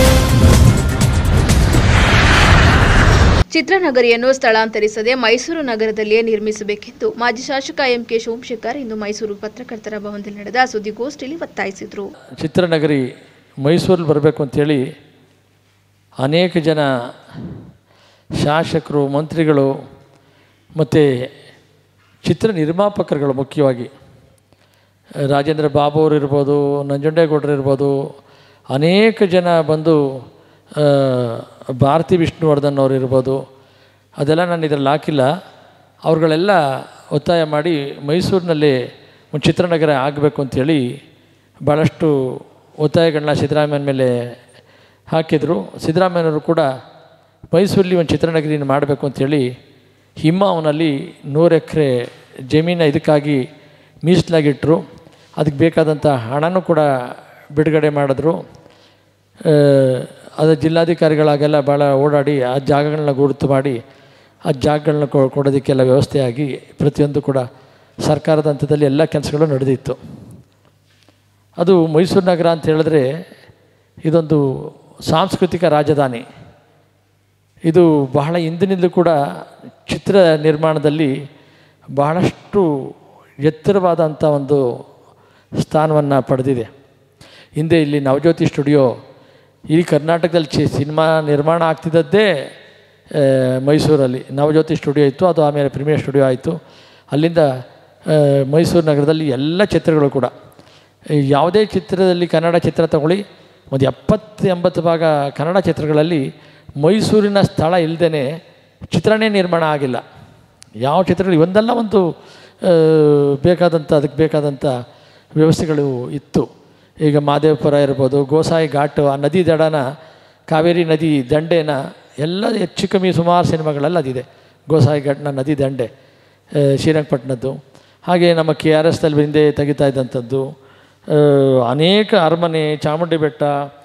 ಚಿತ್ರನಗರಿಯನ್ನು ಸ್ಥಳಾಂತರಿಸದೆ ಮೈಸೂರು ನಗರದಲ್ಲಿಯೇ ನಿರ್ಮಿಸಬೇಕೆಂದು ಮಾಜಿ ಶಾಸಕ ಎಂಕೆ ಸೋಮಶೇಖರ್ ಇಂದು ಮೈಸೂರು ಪತ್ರಕರ್ತರ ಭವನದಲ್ಲಿ ನಡೆದ ಸುದ್ದಿಗೋಷ್ಠಿಯಲ್ಲಿ ಒತ್ತಾಯಿಸಿದರು ಚಿತ್ರನಗರಿ ಮೈಸೂರಲ್ಲಿ ಬರಬೇಕು ಅಂಥೇಳಿ ಅನೇಕ ಜನ ಶಾಸಕರು ಮಂತ್ರಿಗಳು ಮತ್ತು ಚಿತ್ರ ನಿರ್ಮಾಪಕರುಗಳು ಮುಖ್ಯವಾಗಿ ರಾಜೇಂದ್ರ ಬಾಬು ಅವರು ಇರ್ಬೋದು ನಂಜುಂಡೇಗೌಡರು ಇರ್ಬೋದು ಅನೇಕ ಜನ ಬಂದು ಆ, ಭಾರತಿ ವಿಷ್ಣುವರ್ಧನ್ ಅವರು ಇರ್ಬೋದು ಅದೆಲ್ಲ ನಾನು ಇದರಲ್ಲಿ ಹಾಕಿಲ್ಲ ಅವ್ರುಗಳೆಲ್ಲ ಒತ್ತಾಯ ಮಾಡಿ ಮೈಸೂರಿನಲ್ಲಿ ಒಂದು ಚಿತ್ರನಗರ ಆಗಬೇಕು ಅಂಥೇಳಿ ಭಾಳಷ್ಟು ಒತ್ತಾಯಗಳನ್ನ ಸಿದ್ದರಾಮಯ್ಯನ ಮೇಲೆ ಹಾಕಿದರು ಸಿದ್ದರಾಮಯ್ಯನವರು ಕೂಡ ಮೈಸೂರಲ್ಲಿ ಒಂದು ಚಿತ್ರನಗರಿನ ಮಾಡಬೇಕು ಅಂಥೇಳಿ ಹಿಮ್ಮಾವನಲ್ಲಿ ನೂರು ಎಕರೆ ಜಮೀನ ಇದಕ್ಕಾಗಿ ಮೀಸಲಾಗಿಟ್ಟರು ಅದಕ್ಕೆ ಬೇಕಾದಂಥ ಹಣನೂ ಕೂಡ ಬಿಡುಗಡೆ ಮಾಡಿದ್ರು ಆ, ಅದು ಜಿಲ್ಲಾಧಿಕಾರಿಗಳಾಗೆಲ್ಲ ಭಾಳ ಓಡಾಡಿ ಆ ಜಾಗಗಳನ್ನ ಗುರುತು ಮಾಡಿ ಆ ಜಾಗಗಳನ್ನ ಕೊ ಕೊಡೋದಕ್ಕೆಲ್ಲ ವ್ಯವಸ್ಥೆಯಾಗಿ ಪ್ರತಿಯೊಂದು ಕೂಡ ಸರ್ಕಾರದ ಹಂತದಲ್ಲಿ ಎಲ್ಲ ಕೆಲಸಗಳು ನಡೆದಿತ್ತು ಅದು ಮೈಸೂರು ನಗರ ಅಂತ ಹೇಳಿದ್ರೆ ಇದೊಂದು ಸಾಂಸ್ಕೃತಿಕ ರಾಜಧಾನಿ ಇದು ಬಹಳ ಹಿಂದಿನಿಂದಲೂ ಕೂಡ ಚಿತ್ರ ನಿರ್ಮಾಣದಲ್ಲಿ ಬಹಳಷ್ಟು ಎತ್ತರವಾದಂಥ ಒಂದು ಸ್ಥಾನವನ್ನು ಪಡೆದಿದೆ ಹಿಂದೆ ಇಲ್ಲಿ ನವಜ್ಯೋತಿ ಸ್ಟುಡಿಯೋ ಈ ಕರ್ನಾಟಕದಲ್ಲಿ ಚಿ ಸಿನಿಮಾ ನಿರ್ಮಾಣ ಆಗ್ತಿದ್ದದ್ದೇ ಆ, ಮೈಸೂರಲ್ಲಿ ನವಜ್ಯೋತಿ ಸ್ಟುಡಿಯೋ ಇತ್ತು ಅದು ಆಮೇಲೆ ಪ್ರೀಮಿಯರ್ ಸ್ಟುಡಿಯೋ ಆಯಿತು ಅಲ್ಲಿಂದ ಆ, ಮೈಸೂರು ನಗರದಲ್ಲಿ ಎಲ್ಲ ಚಿತ್ರಗಳು ಕೂಡ ಈ ಯಾವುದೇ ಚಿತ್ರದಲ್ಲಿ ಕನ್ನಡ ಚಿತ್ರ ತಗೊಳ್ಳಿ ಒಂದು ಎಪ್ಪತ್ತು ಎಂಬತ್ತು ಭಾಗ ಕನ್ನಡ ಚಿತ್ರಗಳಲ್ಲಿ ಮೈಸೂರಿನ ಸ್ಥಳ ಇಲ್ಲದೇ ಚಿತ್ರನೇ ನಿರ್ಮಾಣ ಆಗಿಲ್ಲ ಯಾವ ಚಿತ್ರಗಳು ಒಂದಲ್ಲ ಒಂದು ಆ, ಬೇಕಾದಂಥ ಅದಕ್ಕೆ ಬೇಕಾದಂಥ ವ್ಯವಸ್ಥೆಗಳು ಇತ್ತು ಈಗ ಮಾದೇವಪುರ ಇರ್ಬೋದು ಗೋಸಾಯಿ ಘಾಟು ಆ ನದಿ ದಡನ ಕಾವೇರಿ ನದಿ ದಂಡೆನ ಎಲ್ಲ ಹೆಚ್ಚು ಕಮ್ಮಿ ಸುಮಾರು ಸಿನಿಮಾಗಳಲ್ಲಿ ಅದಿದೆ ಗೋಸಾಯಿ ಘಾಟ್ನ ನದಿ ದಂಡೆ ಆ, ಶ್ರೀರಂಗಪಟ್ಟಣದ್ದು ಹಾಗೆ ನಮ್ಮ ಕೆ ಆರ್ ಎಸ್ ಅಲ್ಲಿ ಹಿಂದೆ ತೆಗಿತಾ ಇದ್ದಂಥದ್ದು ಆ, ಅನೇಕ ಅರಮನೆ ಚಾಮುಂಡಿ ಬೆಟ್ಟ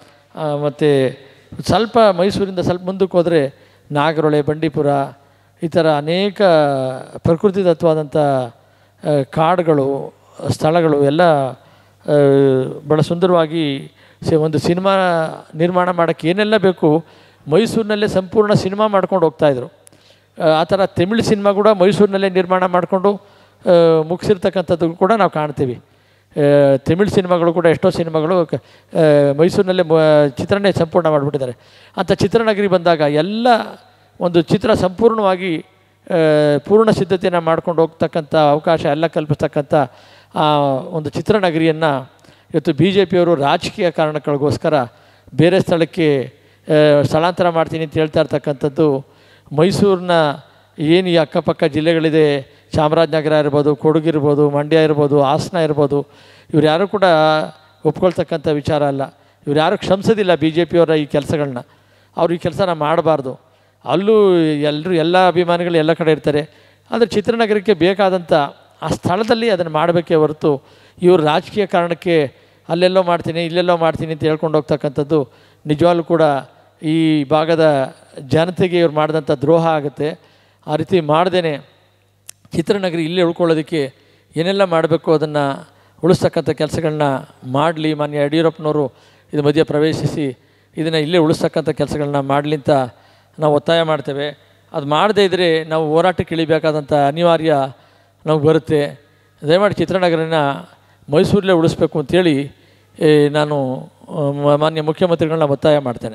ಮತ್ತು ಸ್ವಲ್ಪ ಮೈಸೂರಿಂದ ಸ್ವಲ್ಪ ಮುಂದಕ್ಕೆ ಹೋದರೆ ನಾಗರೊಳೆ ಬಂಡೀಪುರ ಈ ಥರ ಅನೇಕ ಪ್ರಕೃತಿದತ್ತವಾದಂಥ ಆ, ಕಾಡುಗಳು ಸ್ಥಳಗಳು ಎಲ್ಲ ಆ, ಭಾಳ ಸುಂದರವಾಗಿ ಸಿ ಒಂದು ಸಿನಿಮಾ ನಿರ್ಮಾಣ ಮಾಡೋಕ್ಕೆ ಏನೆಲ್ಲ ಬೇಕು ಮೈಸೂರಿನಲ್ಲೇ ಸಂಪೂರ್ಣ ಸಿನಿಮಾ ಮಾಡ್ಕೊಂಡು ಹೋಗ್ತಾಯಿದ್ರು ಆ ಥರ ತಮಿಳ್ ಸಿನಿಮಾ ಕೂಡ ಮೈಸೂರಿನಲ್ಲೇ ನಿರ್ಮಾಣ ಮಾಡಿಕೊಂಡು ಮುಗಿಸಿರ್ತಕ್ಕಂಥದ್ದು ಕೂಡ ನಾವು ಕಾಣ್ತೀವಿ ಆ, ತಮಿಳ್ ಸಿನಿಮಾಗಳು ಕೂಡ ಎಷ್ಟೋ ಸಿನಿಮಾಗಳು ಕ- ಆ, ಮೈಸೂರಿನಲ್ಲೇ ಮ ಚಿತ್ರನೇ ಸಂಪೂರ್ಣ ಮಾಡಿಬಿಟ್ಟಿದ್ದಾರೆ ಅಂಥ ಚಿತ್ರನಗರಿ ಬಂದಾಗ ಎಲ್ಲ ಒಂದು ಚಿತ್ರ ಸಂಪೂರ್ಣವಾಗಿ ಆ, ಪೂರ್ಣ ಸಿದ್ಧತೆಯನ್ನು ಮಾಡ್ಕೊಂಡು ಹೋಗ್ತಕ್ಕಂಥ ಅವಕಾಶ ಎಲ್ಲ ಕಲ್ಪಿಸ್ತಕ್ಕಂಥ ಆ ಒಂದು ಚಿತ್ರನಗರಿಯನ್ನು ಇವತ್ತು ಬಿ ಜೆ ಪಿಯವರು ರಾಜಕೀಯ ಕಾರಣಗಳಿಗೋಸ್ಕರ ಬೇರೆ ಸ್ಥಳಕ್ಕೆ ಆ, ಸ್ಥಳಾಂತರ ಮಾಡ್ತೀನಿ ಅಂತ ಹೇಳ್ತಾ ಇರ್ತಕ್ಕಂಥದ್ದು ಮೈಸೂರಿನ ಏನು ಈ ಅಕ್ಕಪಕ್ಕ ಜಿಲ್ಲೆಗಳಿದೆ ಚಾಮರಾಜನಗರ ಇರ್ಬೋದು ಕೊಡಗು ಇರ್ಬೋದು ಮಂಡ್ಯ ಇರ್ಬೋದು ಹಾಸನ ಇರ್ಬೋದು ಇವ್ರು ಯಾರೂ ಕೂಡ ಒಪ್ಕೊಳ್ತಕ್ಕಂಥ ವಿಚಾರ ಅಲ್ಲ ಇವ್ರು ಯಾರು ಕ್ಷಮಿಸೋದಿಲ್ಲ ಬಿ ಜೆ ಪಿಯವರ ಈ ಕೆಲಸಗಳನ್ನ ಅವ್ರು ಈ ಕೆಲಸನ ಮಾಡಬಾರ್ದು ಅಲ್ಲೂ ಎಲ್ಲರೂ ಎಲ್ಲ ಅಭಿಮಾನಿಗಳು ಎಲ್ಲ ಕಡೆ ಇರ್ತಾರೆ ಆದರೆ ಚಿತ್ರನಗರಕ್ಕೆ ಬೇಕಾದಂಥ ಆ ಸ್ಥಳದಲ್ಲಿ ಅದನ್ನು ಮಾಡಬೇಕೇ ಹೊರತು ಇವರು ರಾಜಕೀಯ ಕಾರಣಕ್ಕೆ ಅಲ್ಲೆಲ್ಲೋ ಮಾಡ್ತೀನಿ ಇಲ್ಲೆಲ್ಲೋ ಮಾಡ್ತೀನಿ ಅಂತ ಹೇಳ್ಕೊಂಡು ಹೋಗ್ತಕ್ಕಂಥದ್ದು ನಿಜವಾಗ್ಲೂ ಕೂಡ ಈ ಭಾಗದ ಜನತೆಗೆ ಇವ್ರು ಮಾಡಿದಂಥ ದ್ರೋಹ ಆಗುತ್ತೆ ಆ ರೀತಿ ಮಾಡ್ದೇ ಚಿತ್ರನಗರಿ ಇಲ್ಲೇ ಉಳ್ಕೊಳ್ಳೋದಕ್ಕೆ ಏನೆಲ್ಲ ಮಾಡಬೇಕು ಅದನ್ನು ಉಳಿಸ್ತಕ್ಕಂಥ ಕೆಲಸಗಳನ್ನ ಮಾಡಲಿ ಮಾನ್ಯ ಯಡಿಯೂರಪ್ಪನವರು ಇದು ಮಧ್ಯೆ ಪ್ರವೇಶಿಸಿ ಇದನ್ನು ಇಲ್ಲೇ ಉಳಿಸ್ತಕ್ಕಂಥ ಕೆಲಸಗಳನ್ನ ಮಾಡಲಿ ಅಂತ ನಾವು ಒತ್ತಾಯ ಮಾಡ್ತೇವೆ ಅದು ಮಾಡದೇ ಇದ್ದರೆ ನಾವು ಹೋರಾಟಕ್ಕೆ ಇಳಿಬೇಕಾದಂಥ ಅನಿವಾರ್ಯ ನಮಗೆ ಬರುತ್ತೆ ದಯಮಾಡಿ ಚಿತ್ರನಗರನ ಮೈಸೂರಲ್ಲೇ ಉಳಿಸ್ಬೇಕು ಅಂತೇಳಿ ಏ, ನಾನು ಆ, ಮ- ಮಾನ್ಯ ಮುಖ್ಯಮಂತ್ರಿಗಳನ್ನ ಒತ್ತಾಯ ಮಾಡ್ತೇನೆ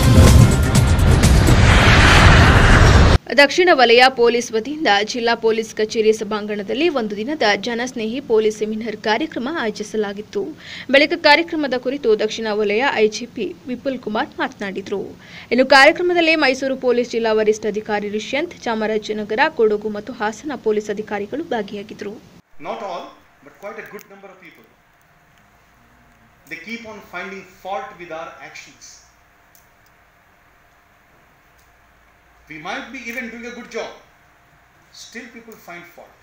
ದಕ್ಷಿಣ ವಲಯ ಪೊಲೀಸ್ ವತಿಯಿಂದ ಜಿಲ್ಲಾ ಪೊಲೀಸ್ ಕಚೇರಿ ಸಭಾಂಗಣದಲ್ಲಿ ಒಂದು ದಿನದ ಜನಸ್ನೇಹಿ ಪೊಲೀಸ್ ಸೆಮಿನಾರ್ ಕಾರ್ಯಕ್ರಮ ಆಯೋಜಿಸಲಾಗಿತ್ತು ಬಳಿಕ ಕಾರ್ಯಕ್ರಮದ ಕುರಿತು ದಕ್ಷಿಣ ವಲಯ ಐಜಿಪಿ ವಿಪುಲ್ ಕುಮಾರ್ ಮಾತನಾಡಿದರು ಇನ್ನು ಕಾರ್ಯಕ್ರಮದಲ್ಲಿ ಮೈಸೂರು ಪೊಲೀಸ್ ಜಿಲ್ಲಾ ವರಿಷ್ಠಾಧಿಕಾರಿ ರಿಷ್ಯಂತ್ ಚಾಮರಾಜನಗರ ಕೊಡಗು ಮತ್ತು ಹಾಸನ ಪೊಲೀಸ್ ಅಧಿಕಾರಿಗಳು ಭಾಗಿಯಾಗಿದ್ದರು Not all, but quite a good number of people. They keep on finding fault with our actions. We might be even doing a good job, still people find fault.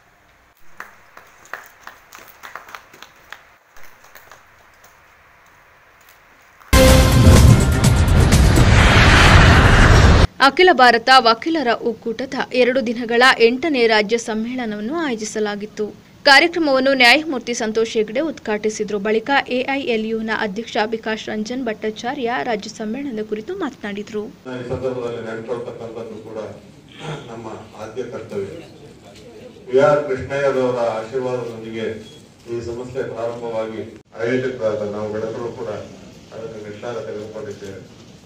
ಅಖಿಲ ಭಾರತ ವಕೀಲರ ಒಕ್ಕೂಟದ ಎರಡು ದಿನಗಳ ಎಂಟನೇ ರಾಜ್ಯ ಸಮ್ಮೇಳನವನ್ನು ಆಯೋಜಿಸಲಾಗಿತ್ತು ಕಾರ್ಯಕ್ರಮವನ್ನು ನ್ಯಾಯಮೂರ್ತಿ ಸಂತೋಷ್ ಹೆಗ್ಡೆ ಉದ್ಘಾಟಿಸಿದರು ಬಳಿಕ ಎಐಎಲ್ಯುನ ಅಧ್ಯಕ್ಷ ವಿಕಾಸ್ ರಂಜನ್ ಭಟ್ಟಾಚಾರ್ಯ ರಾಜ್ಯ ಸಮ್ಮೇಳನದ ಕುರಿತು ಮಾತನಾಡಿದರು ಈ ಸಂದರ್ಭದಲ್ಲಿ ನೆನ್ಕೊಳ್ತಕ್ಕಂಥದ್ದು ಕೂಡ ನಮ್ಮ ಆದ್ಯ ಕರ್ತವ್ಯ ವಿ ಆರ್ ಕೃಷ್ಣಯ್ಯರವರ ಆಶೀರ್ವಾದದೊಂದಿಗೆ ಈ ಸಂಸ್ಥೆ ಪ್ರಾರಂಭವಾಗಿ ಆಯೋಜಕರಾದ ನಾವು ಗಣಕರು ಕೂಡ ಅದಕ್ಕೆ ನಿರ್ಧಾರ ತೆಗೆದುಕೊಂಡಿದ್ದೇವೆ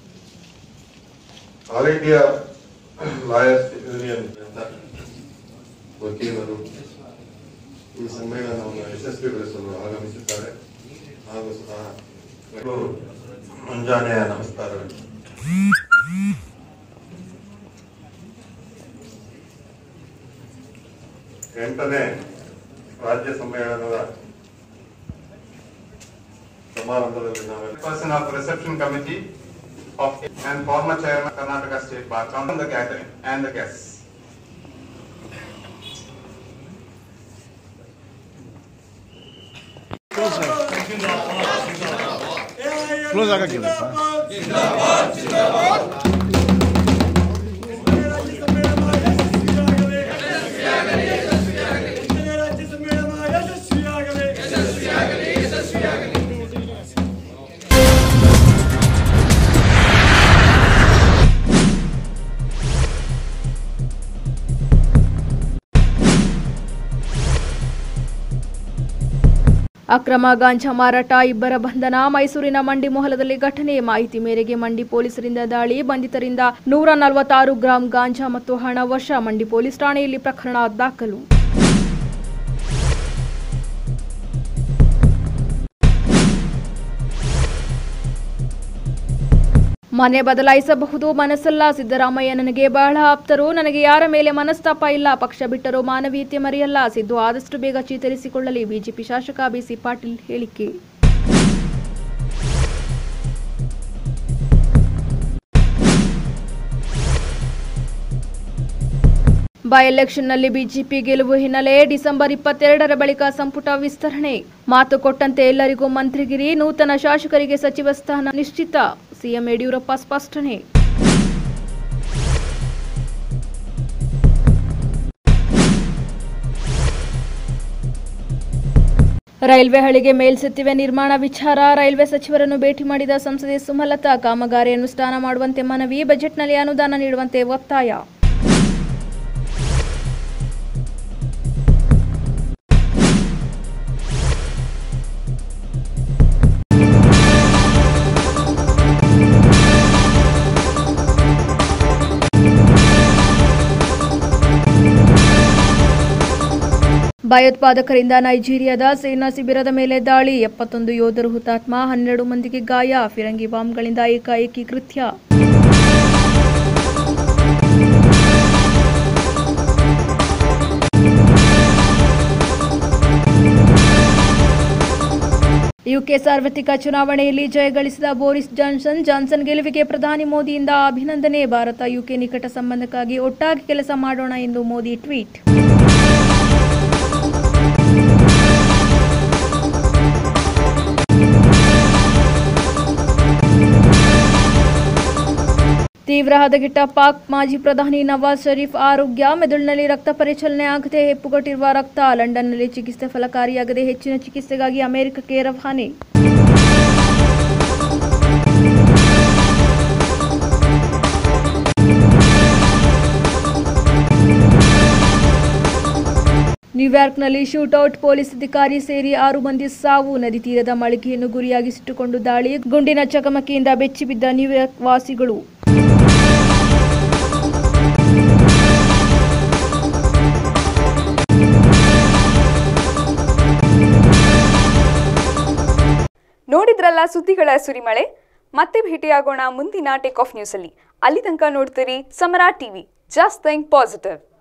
ಆಲ್ ಇಂಡಿಯಾ ಲಾಯರ್ಸ್ ಯೂನಿಯನ್ ಅಂತ ವಕೀಲರು ಈ ಸಮ್ಮೇಳನವನ್ನು ಯಶಸ್ವಿಗೊಳಿಸಲು ಆಗಮಿಸಿದ್ದಾರೆ ಹಾಗೂ ಸಹ ಬೆಂಗಳೂರು ಮುಂಜಾನೆಯ ನಮಸ್ಕಾರಗಳು ಎಂಟನೇ ರಾಜ್ಯ ಸಮ್ಮೇಳನದ ಸಮಾರಂಭದಲ್ಲಿ ನಾವೆಲ್ಲ Person of reception committee of and former chairman Karnataka State Bar Council, the gathering and the guests. AIL close ಆಗಕ್ಕಿಲ್ಲಪ್ಪ ಅಕ್ರಮ ಗಾಂಜಾ ಮಾರಾಟ ಇಬ್ಬರ ಬಂಧನ ಮೈಸೂರಿನ ಮಂಡಿ ಮೊಹಲದಲ್ಲಿ ಘಟನೆ ಮಾಹಿತಿ ಮೇರೆಗೆ ಮಂಡಿ ಪೊಲೀಸರಿಂದ ದಾಳಿ ಬಂಧಿತರಿಂದ ನೂರ ನಲವತ್ತಾರು ಗ್ರಾಂ ಗಾಂಜಾ ಮತ್ತು ಹಣ ವಶ ಮಂಡಿ ಪೊಲೀಸ್ ಠಾಣೆಯಲ್ಲಿ ಪ್ರಕರಣ ದಾಖಲು ಮನೆ ಬದಲಾಯಿಸಬಹುದು ಮನಸ್ಸಲ್ಲ ಸಿದ್ದರಾಮಯ್ಯ ನನಗೆ ಬಹಳ ಆಪ್ತರು ನನಗೆ ಯಾರ ಮೇಲೆ ಮನಸ್ತಾಪ ಇಲ್ಲ ಪಕ್ಷ ಬಿಟ್ಟರೂ ಮಾನವೀಯತೆ ಮರೆಯಲ್ಲ ಸಿದ್ದು ಆದಷ್ಟು ಬೇಗ ಚೇತರಿಸಿಕೊಳ್ಳಲಿ ಬಿಜೆಪಿ ಶಾಸಕ ಬಿಸಿ ಪಾಟೀಲ್ ಹೇಳಿಕೆ ಬೈ ಎಲೆಕ್ಷನ್ನಲ್ಲಿ ಬಿಜೆಪಿ ಗೆಲುವು ಹಿನ್ನೆಲೆ ಡಿಸೆಂಬರ್ ಇಪ್ಪತ್ತೆರಡರ ಬಳಿಕ ಸಂಪುಟ ವಿಸ್ತರಣೆ ಮಾತು ಕೊಟ್ಟಂತೆ ಎಲ್ಲರಿಗೂ ಮಂತ್ರಿಗಿರಿ ನೂತನ ಶಾಸಕರಿಗೆ ಸಚಿವ ಸ್ಥಾನ ನಿಶ್ಚಿತ ಸಿಎಂ ಯಡಿಯೂರಪ್ಪ ಸ್ಪಷ್ಟನೆ ರೈಲ್ವೆ ಹಳಿಗೆ ಮೇಲ್ಸೇತುವೆ ನಿರ್ಮಾಣ ವಿಚಾರ ರೈಲ್ವೆ ಸಚಿವರನ್ನು ಭೇಟಿ ಮಾಡಿದ ಸಂಸದೆ ಸುಮಲತಾ ಕಾಮಗಾರಿ ಅನುಷ್ಠಾನ ಮಾಡುವಂತೆ ಮನವಿ ಬಜೆಟ್ನಲ್ಲಿ ಅನುದಾನ ನೀಡುವಂತೆ ಒತ್ತಾಯ ಭಯೋತ್ಪಾದಕರಿಂದ ನೈಜೀರಿಯಾದ ಸೇನಾ ಶಿಬಿರದ ಮೇಲೆ ದಾಳಿ ಎಪ್ಪತ್ತೊಂದು ಯೋಧರು ಹುತಾತ್ಮ ಹನ್ನೆರಡು ಮಂದಿಗೆ ಗಾಯ ಫಿರಂಗಿ ಬಾಂಬ್ಗಳಿಂದ ಏಕಾಏಕಿ ಕೃತ್ಯ ಯುಕೆ ಸಾರ್ವತ್ರಿಕ ಚುನಾವಣೆಯಲ್ಲಿ ಜಯಗಳಿಸಿದ ಬೋರಿಸ್ ಜಾನ್ಸನ್ ಜಾನ್ಸನ್ ಗೆಲುವಿಗೆ ಪ್ರಧಾನಿ ಮೋದಿಯಿಂದ ಅಭಿನಂದನೆ ಭಾರತ ಯುಕೆ ನಿಕಟ ಸಂಬಂಧಕ್ಕಾಗಿ ಒಟ್ಟಾಗಿ ಕೆಲಸ ಮಾಡೋಣ ಎಂದು ಮೋದಿ ಟ್ವೀಟ್ ತೀವ್ರ ಹದಗೆಟ್ಟ ಪಾಕ್ ಮಾಜಿ ಪ್ರಧಾನಿ ನವಾಜ್ ಶರೀಫ್ ಆರೋಗ್ಯ ಮೆದುಳಿನಲ್ಲಿ ರಕ್ತ ಪರಿಚಲನೆ ಆಗದೆ ಹೆಪ್ಪುಗಟ್ಟಿರುವ ರಕ್ತ ಲಂಡನ್ನಲ್ಲಿ ಚಿಕಿತ್ಸೆ ಫಲಕಾರಿಯಾಗದೆ ಹೆಚ್ಚಿನ ಚಿಕಿತ್ಸೆಗಾಗಿ ಅಮೆರಿಕಕ್ಕೆ ರವಾನೆ ನ್ಯೂಯಾರ್ಕ್ನಲ್ಲಿ ಶೂಟೌಟ್ ಪೊಲೀಸ್ ಅಧಿಕಾರಿ ಸೇರಿ ಆರು ಮಂದಿ ಸಾವು ನದಿ ತೀರದ ಮಳಿಗೆಯನ್ನು ಗುರಿಯಾಗಿಸಿಟ್ಟುಕೊಂಡು ದಾಳಿ ಗುಂಡಿನ ಚಕಮಕಿಯಿಂದ ಬೆಚ್ಚಿಬಿದ್ದ ನ್ಯೂಯಾರ್ಕ್ ವಾಸಿಗಳು ನೋಡಿದ್ರಲ್ಲ ಸುದ್ದಿಗಳ ಸುರಿಮಳೆ ಮತ್ತೆ ಭೇಟಿಯಾಗೋಣ ಮುಂದಿನ ಟೇಕ್ ಆಫ್ ನ್ಯೂಸಲ್ಲಿ ಅಲ್ಲಿ ತನಕ ನೋಡ್ತೀರಿ Samara TV just think positive